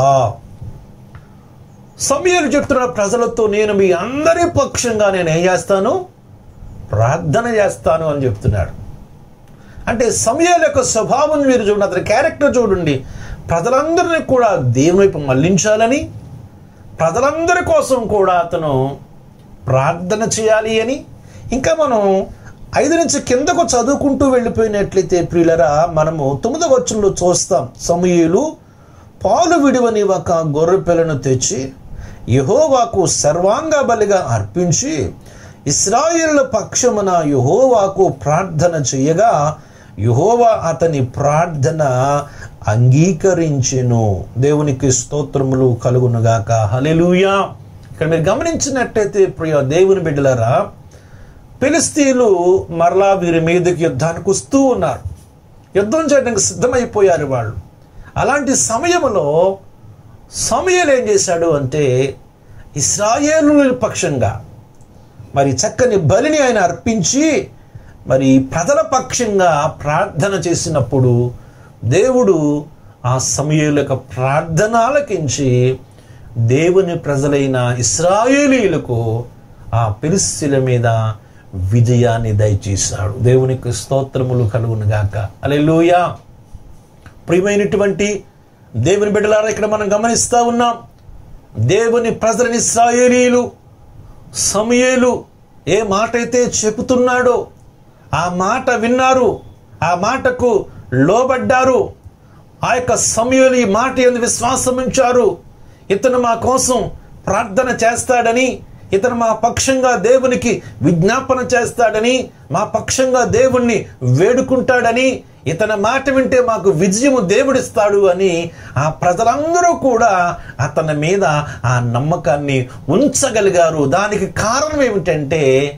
సమయాలు చెప్తున్న ప్రజలతో నేను మీ అందరి పక్షంగా నేను ఏం చేస్తాను ప్రార్థన చేస్తాను అని చెప్తున్నాడు అంటే సమయాల యొక్క స్వభావం మీరు చూడండి అతని క్యారెక్టర్ చూడండి ప్రజలందరినీ కూడా దేవుని వైపు మళ్లించాలని ప్రజలందరి కోసం కూడా అతను ప్రార్థన చేయాలి అని ఇంకా మనం ఐదు నుంచి కిందకు చదువుకుంటూ వెళ్ళిపోయినట్లయితే ప్రియులరా మనము తొమ్మిదవ వచనంలో చూస్తాం సమూయేలు పాలు విడివని ఒక గొర్రె పిల్లను తెచ్చి యహోవాకు సర్వాంగ బలిగా అర్పించి ఇస్రాయేళ్ల పక్షమున యహోవాకు ప్రార్థన చేయగా యహోవా అతని ప్రార్థన అంగీకరించెను దేవునికి స్తోత్రములు కలుగునుగాక హలెలూయా ఇక్కడ మీరు గమనించినట్టయితే ప్రియ దేవుని బిడ్డలారా ఫిలిస్తీన్లు మరలా వీరి మీదకి యుద్ధానికి వస్తూ ఉన్నారు యుద్ధం చేయడానికి సిద్ధమైపోయారు వాళ్ళు అలాంటి సమయంలో సమయలు ఏం చేశాడు అంటే ఇస్రాయేలు పక్షంగా మరి చక్కని బలిని ఆయన అర్పించి మరి ప్రజల పక్షంగా ప్రార్థన చేసినప్పుడు దేవుడు ఆ సమయాల యొక్క ప్రార్థన ఆలకించి దేవుని ప్రజలైన ఇస్రాయేలీలకు ఆ పిలిస్తుల మీద విజయాన్ని దయచేశాడు దేవునికి స్తోత్రములు కలుగునుగాక అలెలుయా ప్రియమైనటువంటి దేవుని బిడ్డలారా ఇక్కడ మనం గమనిస్తా ఉన్నాం దేవుని ప్రజలని ఇస్రాయేలీలు సమయేలు ఏ మాట అయితే చెబుతున్నాడో ఆ మాట విన్నారు ఆ మాటకు లోబడ్డారు ఆ యొక్క సమయంలో ఈ మాట ఎందు విశ్వాసం ఉంచారు ఇతను మా కోసం ప్రార్థన చేస్తాడని ఇతను మా పక్షంగా దేవునికి విజ్ఞాపన చేస్తాడని మా పక్షంగా దేవుణ్ణి వేడుకుంటాడని ఇతని మాట వింటే మాకు విజయము దేవుడిస్తాడు అని ఆ ప్రజలందరూ కూడా అతని మీద ఆ నమ్మకాన్ని ఉంచగలిగారు దానికి కారణం ఏమిటంటే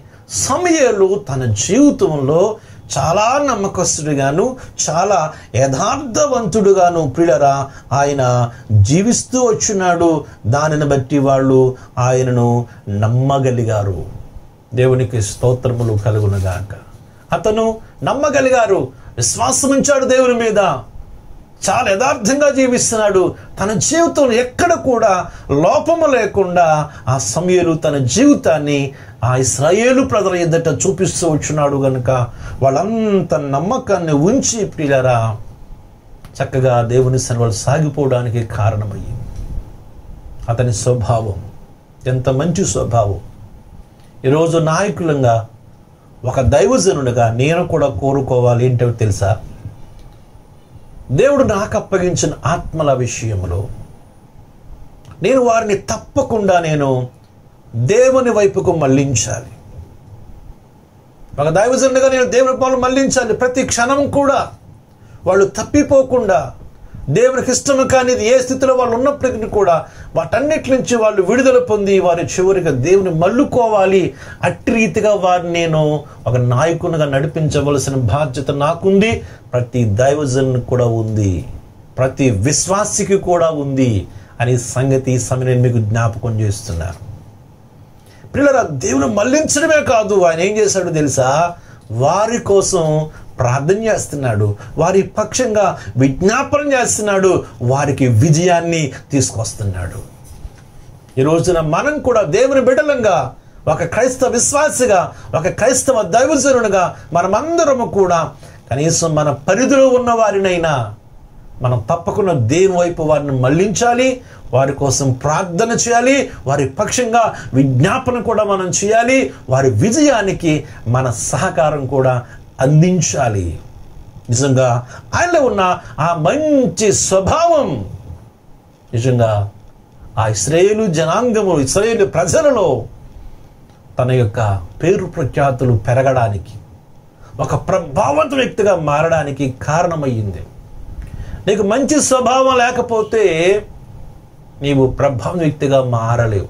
సమయలు తన జీవితంలో చాలా నమ్మకస్తుడిగాను చాలా యథార్థవంతుడుగాను ప్రియులరా ఆయన జీవిస్తూ వచ్చినాడు దానిని బట్టి వాళ్ళు ఆయనను నమ్మగలిగారు దేవునికి స్తోత్రములు కలుగునగాక అతను నమ్మగలిగారు విశ్వాసం ఉంచాడు దేవుని మీద చాలా యథార్థంగా జీవిస్తున్నాడు తన జీవితం ఎక్కడ కూడా లోపము లేకుండా ఆ సమయలు తన జీవితాన్ని ఆ ఇస్రాయేలు ప్రజల ఎదుట చూపిస్తూ వచ్చున్నాడు గనుక వాళ్ళంత నమ్మకాన్ని ఉంచి ప్రియులరా చక్కగా దేవుని సర్వలు సాగిపోవడానికి కారణమయ్యింది అతని స్వభావం ఎంత మంచి స్వభావం ఈరోజు నాయకులంగా ఒక దైవజనుడిగా నేను కూడా కోరుకోవాలి ఏంటో తెలుసా దేవుడు నాకు అప్పగించిన ఆత్మల విషయంలో నేను వారిని తప్పకుండా నేను దేవుని వైపుకు మళ్ళించాలి ఒక దైవజనుడిగా నేను దేవుని పాలు మళ్ళించాలి ప్రతి క్షణం కూడా వాళ్ళు తప్పిపోకుండా దేవునికి ఇష్టము కానిది ఏ స్థితిలో వాళ్ళు ఉన్నప్పటికీ కూడా వాటన్నిటి నుంచి వాళ్ళు విడుదల పొంది వారి చివరిగా దేవుని మల్లుకోవాలి అట్టి రీతిగా వారిని నేను ఒక నాయకునిగా నడిపించవలసిన బాధ్యత నాకుంది ప్రతి దైవజను కూడా ఉంది ప్రతి విశ్వాసికి కూడా ఉంది అనే సంగతి ఈ సమయం నేను మీకు జ్ఞాపకం చేస్తున్నాను పిల్లల దేవుని మళ్లించడమే కాదు ఆయన ఏం చేశాడు తెలుసా వారి కోసం ప్రార్థన చేస్తున్నాడు వారి పక్షంగా విజ్ఞాపన చేస్తున్నాడు వారికి విజయాన్ని తీసుకొస్తున్నాడు ఈ రోజున మనం కూడా దేవుని బిడ్డలంగా ఒక క్రైస్తవ విశ్వాసిగా ఒక క్రైస్తవ దైవజనునిగా మనమందరము కూడా కనీసం మన పరిధిలో ఉన్న వారినైనా మనం తప్పకుండా దేవుని వైపు వారిని మళ్ళించాలి వారి కోసం ప్రార్థన చేయాలి వారి పక్షంగా విజ్ఞాపన కూడా మనం చేయాలి వారి విజయానికి మన సహకారం కూడా అందించాలి నిజంగా ఆయనలో ఉన్న ఆ మంచి స్వభావం నిజంగా ఆ ఇస్రాయేలు జనాంగము ఇస్రాయేలు ప్రజలలో తన యొక్క పేరు ప్రఖ్యాతులు పెరగడానికి ఒక ప్రభావంత వ్యక్తిగా మారడానికి కారణమయ్యింది నీకు మంచి స్వభావం లేకపోతే నీవు ప్రభావం వ్యక్తిగా మారలేవు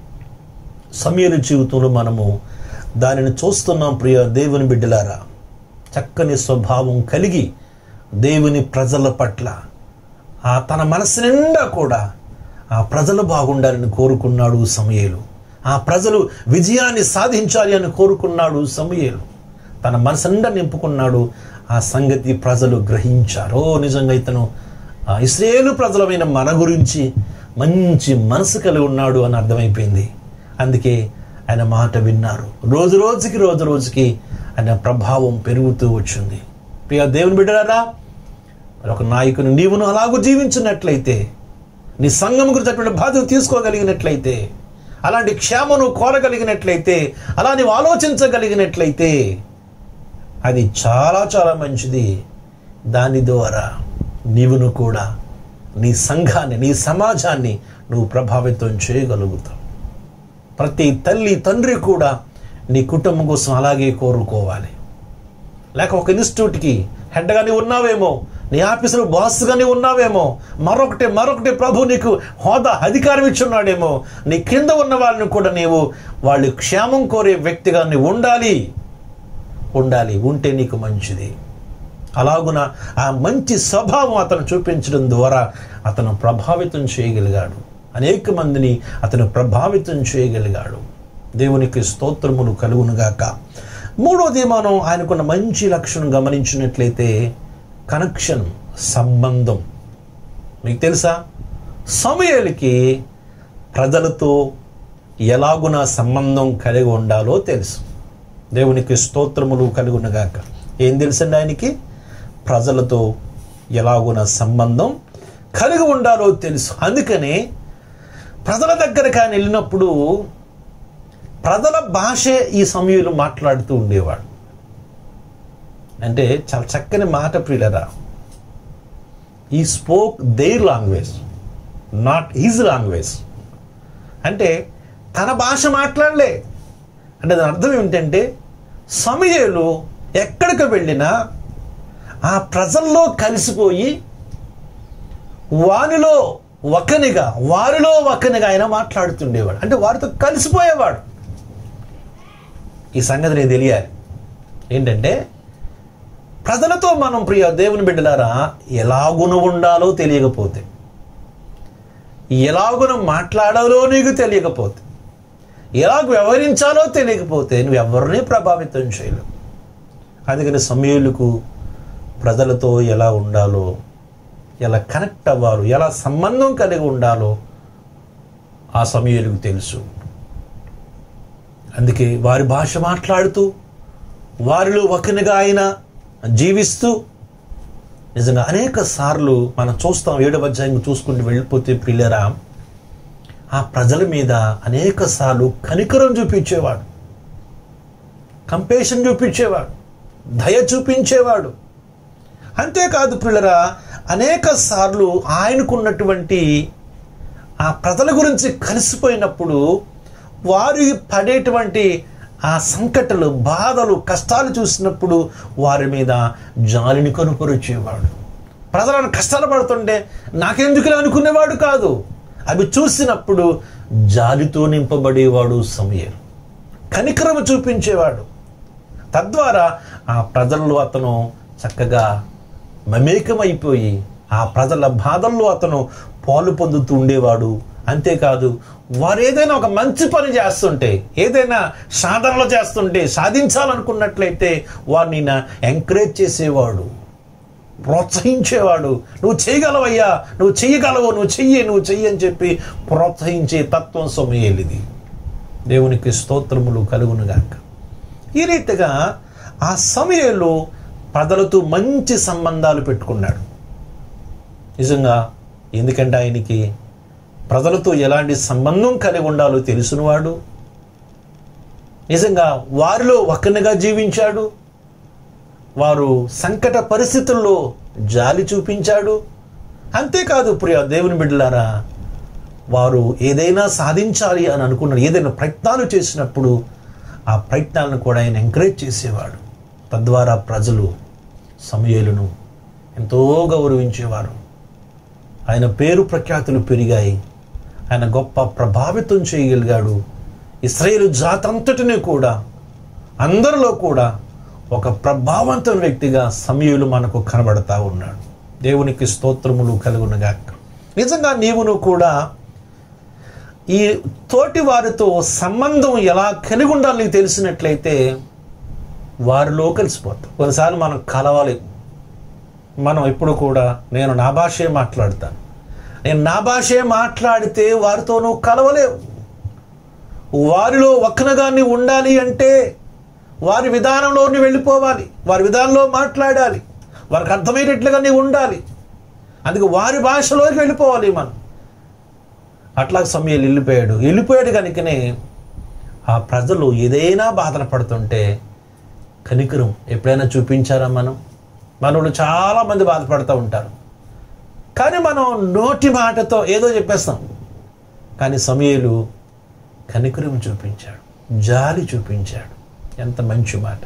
సమీర జీవితంలో మనము దానిని చూస్తున్నాం ప్రియ దేవుని బిడ్డలారా చక్కని స్వభావం కలిగి దేవుని ప్రజల పట్ల ఆ తన మనసు నిండా కూడా ఆ ప్రజలు బాగుండాలని కోరుకున్నాడు సమయేలు ఆ ప్రజలు విజయాన్ని సాధించాలి అని కోరుకున్నాడు సమయేలు తన మనసు నిండా నింపుకున్నాడు ఆ సంగతి ప్రజలు గ్రహించారు ఓ నిజంగా ఇతను ఆ ఇస్రాయేలు ప్రజలమైన మన గురించి మంచి మనసు కలిగి ఉన్నాడు అని అర్థమైపోయింది అందుకే ఆయన మాట విన్నారు రోజు రోజుకి రోజు రోజుకి ఆయన ప్రభావం పెరుగుతూ వచ్చింది ప్రియ దేవుని బిడ్డలారా మరి ఒక నాయకుని నీవును అలాగూ జీవించినట్లయితే నీ సంఘం గురించి అటువంటి బాధ్యత తీసుకోగలిగినట్లయితే అలాంటి క్షేమను కోరగలిగినట్లయితే అలా నీవు ఆలోచించగలిగినట్లయితే అది చాలా చాలా మంచిది దాని ద్వారా నీవును కూడా నీ సంఘాన్ని నీ సమాజాన్ని నువ్వు ప్రభావితం చేయగలుగుతావు ప్రతి తల్లి తండ్రి కూడా నీ కుటుంబం కోసం అలాగే కోరుకోవాలి లేక ఒక ఇన్స్టిట్యూట్కి హెడ్గానే ఉన్నావేమో నీ ఆఫీసులో బాస్గానే ఉన్నావేమో మరొకటి మరొకటి ప్రభు నీకు హోదా అధికారం ఇచ్చున్నాడేమో నీ కింద ఉన్న వాళ్ళని కూడా నీవు వాళ్ళు క్షేమం కోరే వ్యక్తిగా నీవు ఉండాలి ఉండాలి ఉంటే నీకు మంచిది అలాగున ఆ మంచి స్వభావం అతను చూపించడం ద్వారా అతను ప్రభావితం చేయగలిగాడు అనేక మందిని అతను ప్రభావితం చేయగలిగాడు దేవునికి స్తోత్రములు కలుగునుగాక మూడోది మనం ఆయనకున్న మంచి లక్షణం గమనించినట్లయితే కనెక్షన్ సంబంధం మీకు తెలుసా సమయాలకి ప్రజలతో ఎలాగున సంబంధం కలిగి ఉండాలో తెలుసు దేవునికి స్తోత్రములు కలుగునగాక ఏం తెలుసండి ఆయనకి ప్రజలతో ఎలాగున సంబంధం కలిగి ఉండాలో తెలుసు అందుకని ప్రజల దగ్గర కానీ వెళ్ళినప్పుడు ప్రజల భాషే ఈ సమయంలో మాట్లాడుతూ ఉండేవాడు అంటే చాలా చక్కని మాట ప్రియులరా ఈ spoke their language not his language అంటే తన భాష మాట్లాడలే అంటే దాని అర్థం ఏమిటంటే సమయలు ఎక్కడికి వెళ్ళినా ఆ ప్రజల్లో కలిసిపోయి వానిలో ఒకనిగా వారిలో ఒకనిగా ఆయన మాట్లాడుతుండేవాడు అంటే వారితో కలిసిపోయేవాడు ఈ సంగతి నేను తెలియాలి ఏంటంటే ప్రజలతో మనం ప్రియ దేవుని బిడ్డలారా ఎలాగున ఉండాలో తెలియకపోతే ఎలాగున మాట్లాడాలో నీకు తెలియకపోతే ఎలాగ వ్యవహరించాలో తెలియకపోతే నువ్వు ఎవరిని ప్రభావితం చేయలేవు అందుకని సమయులకు ప్రజలతో ఎలా ఉండాలో ఎలా కనెక్ట్ అవ్వాలో ఎలా సంబంధం కలిగి ఉండాలో ఆ సమయులకు తెలుసు అందుకే వారి భాష మాట్లాడుతూ వారిలో ఒకనిగా ఆయన జీవిస్తూ నిజంగా అనేక సార్లు మనం చూస్తాం ఏడవ అధ్యాయం చూసుకుంటూ వెళ్ళిపోతే ప్రియులరా ఆ ప్రజల మీద అనేక సార్లు కనికరం చూపించేవాడు కంపేషన్ చూపించేవాడు దయ చూపించేవాడు అంతేకాదు పిల్లరా అనేక సార్లు ఆయనకున్నటువంటి ఆ ప్రజల గురించి కలిసిపోయినప్పుడు వారు పడేటువంటి ఆ సంకటలు బాధలు కష్టాలు చూసినప్పుడు వారి మీద జాలిని కనుపరిచేవాడు ప్రజలను కష్టాలు పడుతుంటే నాకెందుకులే అనుకునేవాడు కాదు అవి చూసినప్పుడు జాలితో నింపబడేవాడు సమయలు కనికరము చూపించేవాడు తద్వారా ఆ ప్రజల్లో అతను చక్కగా మమేకమైపోయి ఆ ప్రజల బాధల్లో అతను పాలు పొందుతూ ఉండేవాడు అంతేకాదు వారు ఏదైనా ఒక మంచి పని చేస్తుంటే ఏదైనా సాధనలు చేస్తుంటే సాధించాలనుకున్నట్లయితే వారిని ఎంకరేజ్ చేసేవాడు ప్రోత్సహించేవాడు నువ్వు చేయగలవయ్యా నువ్వు చెయ్యగలవు నువ్వు చెయ్యి నువ్వు చెయ్యి అని చెప్పి ప్రోత్సహించే తత్వం సమయలిది దేవునికి స్తోత్రములు కలుగునుగాక ఈ రీతిగా ఆ సమయంలో ప్రజలతో మంచి సంబంధాలు పెట్టుకున్నాడు నిజంగా ఎందుకంటే ఆయనకి ప్రజలతో ఎలాంటి సంబంధం కలిగి ఉండాలో తెలుసునివాడు నిజంగా వారిలో ఒకరినిగా జీవించాడు వారు సంకట పరిస్థితుల్లో జాలి చూపించాడు అంతేకాదు ప్రియ దేవుని బిడ్డలారా వారు ఏదైనా సాధించాలి అని అనుకున్నారు ఏదైనా ప్రయత్నాలు చేసినప్పుడు ఆ ప్రయత్నాలను కూడా ఆయన ఎంకరేజ్ చేసేవాడు తద్వారా ప్రజలు సమయలను ఎంతో గౌరవించేవారు ఆయన పేరు ప్రఖ్యాతులు పెరిగాయి ఆయన గొప్ప ప్రభావితం చేయగలిగాడు ఇస్రాయేలు జాతంతటిని కూడా అందరిలో కూడా ఒక ప్రభావవంతమైన వ్యక్తిగా సమయులు మనకు కనబడతా ఉన్నాడు దేవునికి స్తోత్రములు కలుగునగాక నిజంగా నీవును కూడా ఈ తోటి వారితో సంబంధం ఎలా కలిగి ఉండాలి నీకు తెలిసినట్లయితే వారిలో కలిసిపోతాం కొన్నిసార్లు మనం కలవాలి మనం ఎప్పుడు కూడా నేను నా భాషే మాట్లాడతాను నేను నా భాషే మాట్లాడితే వారితో నువ్వు కలవలేవు వారిలో ఒక్కనగా నీవు ఉండాలి అంటే వారి విధానంలో నువ్వు వెళ్ళిపోవాలి వారి విధానంలో మాట్లాడాలి వారికి అర్థమయ్యేటట్లుగా నీవు ఉండాలి అందుకే వారి భాషలోకి వెళ్ళిపోవాలి మనం అట్లా సమయాలు వెళ్ళిపోయాడు వెళ్ళిపోయాడు కనుకనే ఆ ప్రజలు ఏదైనా బాధన పడుతుంటే కనికరం ఎప్పుడైనా చూపించారా మనం మనోళ్ళు చాలామంది బాధపడుతూ ఉంటారు కానీ మనం నోటి మాటతో ఏదో చెప్పేస్తాం కానీ సమయలు కనికరం చూపించాడు జాలి చూపించాడు ఎంత మంచి మాట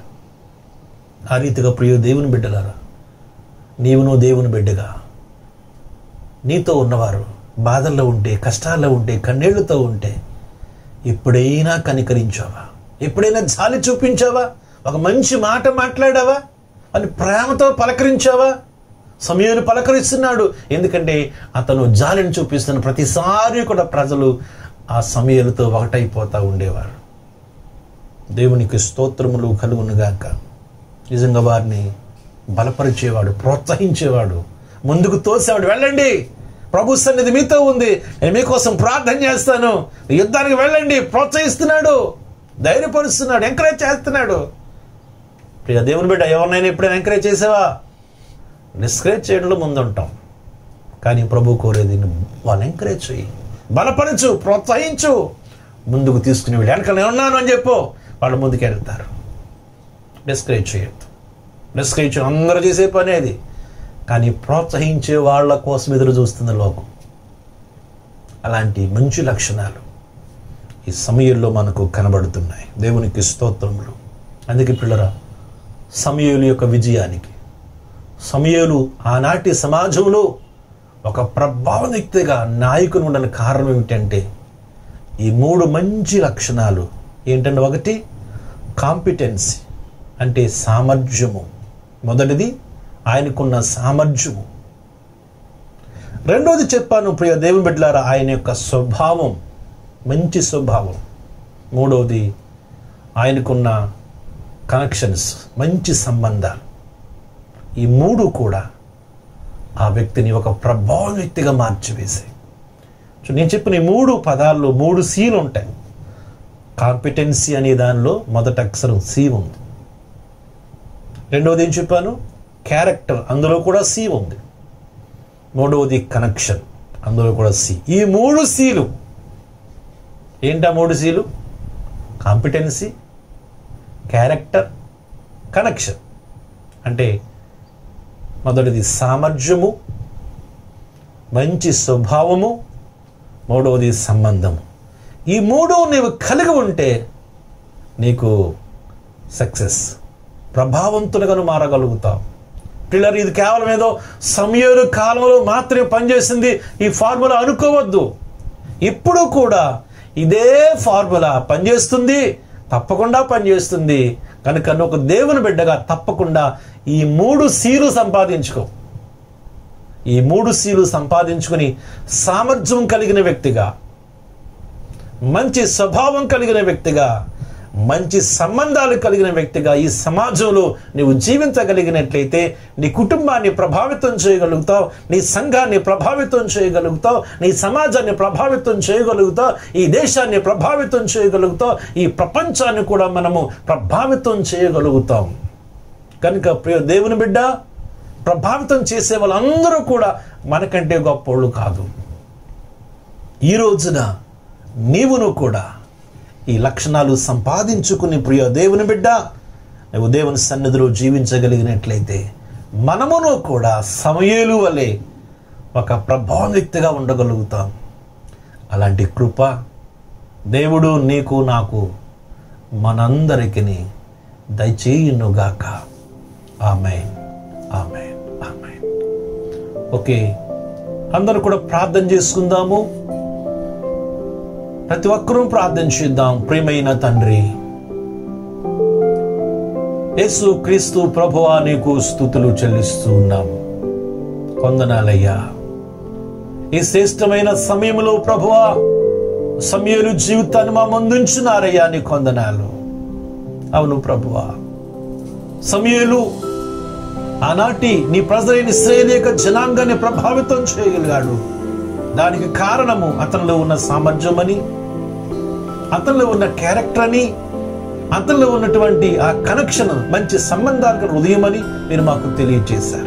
ఆ రీతిగా ప్రియ దేవుని బిడ్డలారా నీవును దేవుని బిడ్డగా నీతో ఉన్నవారు బాధల్లో ఉంటే కష్టాల్లో ఉంటే కన్నీళ్లతో ఉంటే ఎప్పుడైనా కనికరించావా ఎప్పుడైనా జాలి చూపించావా ఒక మంచి మాట మాట్లాడావా అని ప్రేమతో పలకరించావా సమయాన్ని పలకరిస్తున్నాడు ఎందుకంటే అతను జాలిని చూపిస్తున్న ప్రతిసారి కూడా ప్రజలు ఆ సమయాలతో ఒకటైపోతూ ఉండేవారు దేవునికి స్తోత్రములు కలుగునుగాక నిజంగా వారిని బలపరిచేవాడు ప్రోత్సహించేవాడు ముందుకు తోసేవాడు వెళ్ళండి ప్రభు సన్నిధి మీతో ఉంది నేను మీకోసం ప్రార్థన చేస్తాను యుద్ధానికి వెళ్ళండి ప్రోత్సహిస్తున్నాడు ధైర్యపరుస్తున్నాడు ఎంకరేజ్ చేస్తున్నాడు ప్రియ దేవుని బిడ్డ ఎవరినైనా ఎప్పుడైనా ఎంకరేజ్ చేసావా డిస్కరేజ్ చేయడంలో ముందుంటాం కానీ ప్రభు కోరేది నువ్వు వాళ్ళని ఎంకరేజ్ చేయి బలపరచు ప్రోత్సహించు ముందుకు తీసుకుని వెళ్ళి వెనక నేను ఉన్నాను అని చెప్పు వాళ్ళు ముందుకు వెళ్తారు డిస్కరేజ్ చేయొద్దు డిస్కరేజ్ అందరూ చేసే పని అది కానీ ప్రోత్సహించే వాళ్ళ కోసం ఎదురు చూస్తుంది లోకం అలాంటి మంచి లక్షణాలు ఈ సమయంలో మనకు కనబడుతున్నాయి దేవునికి స్తోత్రములు అందుకే పిల్లరా సమయలు యొక్క విజయానికి సమయలు ఆనాటి సమాజంలో ఒక ప్రభావనిక్తిగా నాయకుని ఉండని కారణం ఏమిటంటే ఈ మూడు మంచి లక్షణాలు ఏంటంటే ఒకటి కాంపిటెన్సీ అంటే సామర్థ్యము మొదటిది ఆయనకున్న సామర్థ్యము రెండోది చెప్పాను ప్రియ దేవుని బిడ్డలారా ఆయన యొక్క స్వభావం మంచి స్వభావం మూడవది ఆయనకున్న కనెక్షన్స్ మంచి సంబంధాలు ఈ మూడు కూడా ఆ వ్యక్తిని ఒక ప్రభావం వ్యక్తిగా మార్చివేశాయి సో నేను చెప్పిన ఈ మూడు పదాల్లో మూడు సీలు ఉంటాయి కాంపిటెన్సీ అనే దానిలో మొదటి అక్షరం సి ఉంది రెండవది ఏం చెప్పాను క్యారెక్టర్ అందులో కూడా సి ఉంది మూడవది కనెక్షన్ అందులో కూడా సి ఈ మూడు సీలు ఏంటా మూడు సీలు కాంపిటెన్సీ క్యారెక్టర్ కనెక్షన్ అంటే మొదటిది సామర్థ్యము మంచి స్వభావము మూడవది సంబంధం ఈ మూడు నీవు కలిగి ఉంటే నీకు సక్సెస్ ప్రభావంతులుగాను మారగలుగుతావు పిల్లలు ఇది కేవలం ఏదో సమయాలు కాలంలో మాత్రమే పనిచేసింది ఈ ఫార్ములా అనుకోవద్దు ఇప్పుడు కూడా ఇదే ఫార్ములా పనిచేస్తుంది తప్పకుండా పనిచేస్తుంది కనుక నువ్వు ఒక దేవుని బిడ్డగా తప్పకుండా ఈ మూడు సీలు సంపాదించుకో ఈ మూడు సీలు సంపాదించుకుని సామర్థ్యం కలిగిన వ్యక్తిగా మంచి స్వభావం కలిగిన వ్యక్తిగా మంచి సంబంధాలు కలిగిన వ్యక్తిగా ఈ సమాజంలో నీవు జీవించగలిగినట్లయితే నీ కుటుంబాన్ని ప్రభావితం చేయగలుగుతావు నీ సంఘాన్ని ప్రభావితం చేయగలుగుతావు నీ సమాజాన్ని ప్రభావితం చేయగలుగుతావు ఈ దేశాన్ని ప్రభావితం చేయగలుగుతావు ఈ ప్రపంచాన్ని కూడా మనము ప్రభావితం చేయగలుగుతాం కనుక ప్రియ దేవుని బిడ్డ ప్రభావితం చేసే వాళ్ళందరూ కూడా మనకంటే గొప్పోళ్ళు కాదు ఈ రోజున నీవును కూడా ఈ లక్షణాలు సంపాదించుకుని ప్రియ దేవుని బిడ్డ నువ్వు దేవుని సన్నిధిలో జీవించగలిగినట్లయితే మనమును కూడా సమయేలు వలె ఒక ప్రభావం వ్యక్తిగా ఉండగలుగుతాం అలాంటి కృప దేవుడు నీకు నాకు మనందరికీ దయచేయునుగాక ఆమె ఆమె ఆమె ఓకే అందరూ కూడా ప్రార్థన చేసుకుందాము ప్రతి ఒక్కరూ ప్రార్థన చేద్దాం ప్రియమైన తండ్రి యేసు క్రీస్తు ప్రభువా నీకు స్థుతులు చెల్లిస్తూ ఉన్నాము కొందనాలయ్యా ఈ శ్రేష్టమైన సమయంలో ప్రభువా సమయలు జీవితాన్ని మా ముందుంచున్నారయ్యా నీ కొందనాలు అవును ప్రభువా సమయలు ఆనాటి నీ ప్రజలైన ఇస్రాయేల్ యొక్క జనాంగాన్ని ప్రభావితం చేయగలిగాడు దానికి కారణము అతనిలో ఉన్న సామర్థ్యమని అతనిలో ఉన్న క్యారెక్టర్ అని అతనిలో ఉన్నటువంటి ఆ కనెక్షన్ మంచి సంబంధాలకు హృదయమని మీరు మాకు తెలియజేశారు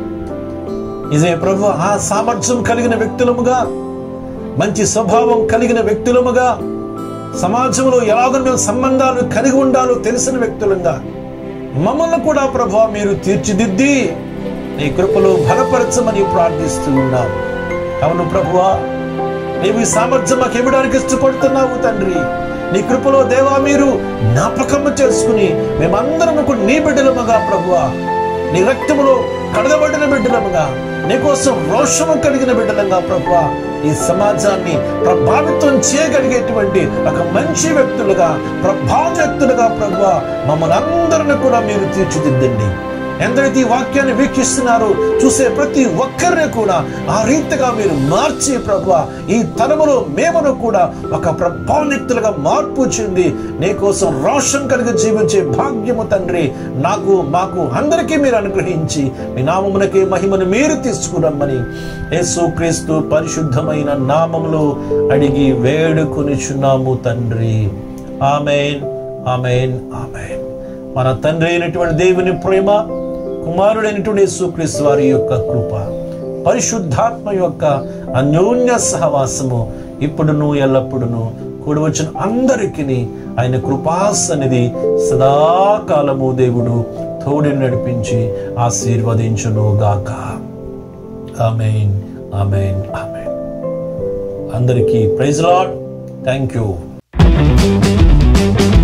నిజమే ప్రభు ఆ సామర్థ్యం కలిగిన వ్యక్తులముగా మంచి స్వభావం కలిగిన వ్యక్తులముగా సమాజంలో ఎలాగ మేము సంబంధాలు కలిగి ఉండాలో తెలిసిన వ్యక్తులంగా మమ్మల్ని కూడా ప్రభు మీరు తీర్చిదిద్ది నీ కృపలో బలపరచమని ప్రార్థిస్తూ ఉన్నాం అవును ప్రభువా నీవు ఈ సామర్థ్యం మాకు ఇవ్వడానికి ఇష్టపడుతున్నావు తండ్రి నీ కృపలో దేవా మీరు జ్ఞాపకము చేసుకుని మేమందరం కూడా నీ బిడ్డలముగా ప్రభువా నీ రక్తములో కడగబడిన బిడ్డలముగా నీకోసం రోషము కలిగిన బిడ్డలంగా ప్రభువా ఈ సమాజాన్ని ప్రభావితం చేయగలిగేటువంటి ఒక మంచి వ్యక్తులుగా ప్రభావ వ్యక్తులుగా ప్రభువా మమ్మల్ని అందరిని కూడా మీరు తీర్చిదిద్దండి ఎందరైతే ఈ వాక్యాన్ని వీక్షిస్తున్నారో చూసే ప్రతి ఒక్కరిని కూడా ఆ రీతిగా మీరు మార్చి ప్రభు ఈ తరములో మేమును కూడా ఒక ప్రభావనిక్తులుగా మార్పు చెంది నీ కోసం రోషం కలిగి జీవించే భాగ్యము తండ్రి నాకు మాకు అందరికీ మీరు అనుగ్రహించి మీ నామమునకే మహిమను మీరు తీసుకురమ్మని యేసు క్రీస్తు పరిశుద్ధమైన నామములో అడిగి వేడుకొనిచున్నాము తండ్రి ఆమెన్ ఆమెన్ ఆమెన్ మన తండ్రి అయినటువంటి దేవుని ప్రేమ కుమారుడైనటువంటి యేసుక్రీస్తు వారి యొక్క కృప పరిశుద్ధాత్మ యొక్క అన్యోన్య సహవాసము ఇప్పుడును ఎల్లప్పుడును కూడి వచ్చిన అందరికీ ఆయన కృపాసనిధి సదాకాలము దేవుడు తోడి నడిపించి ఆశీర్వదించును గాక ఆమెన్ ఆమెన్ ఆమెన్ అందరికీ ప్రైజ్ లాడ్ థ్యాంక్ యూ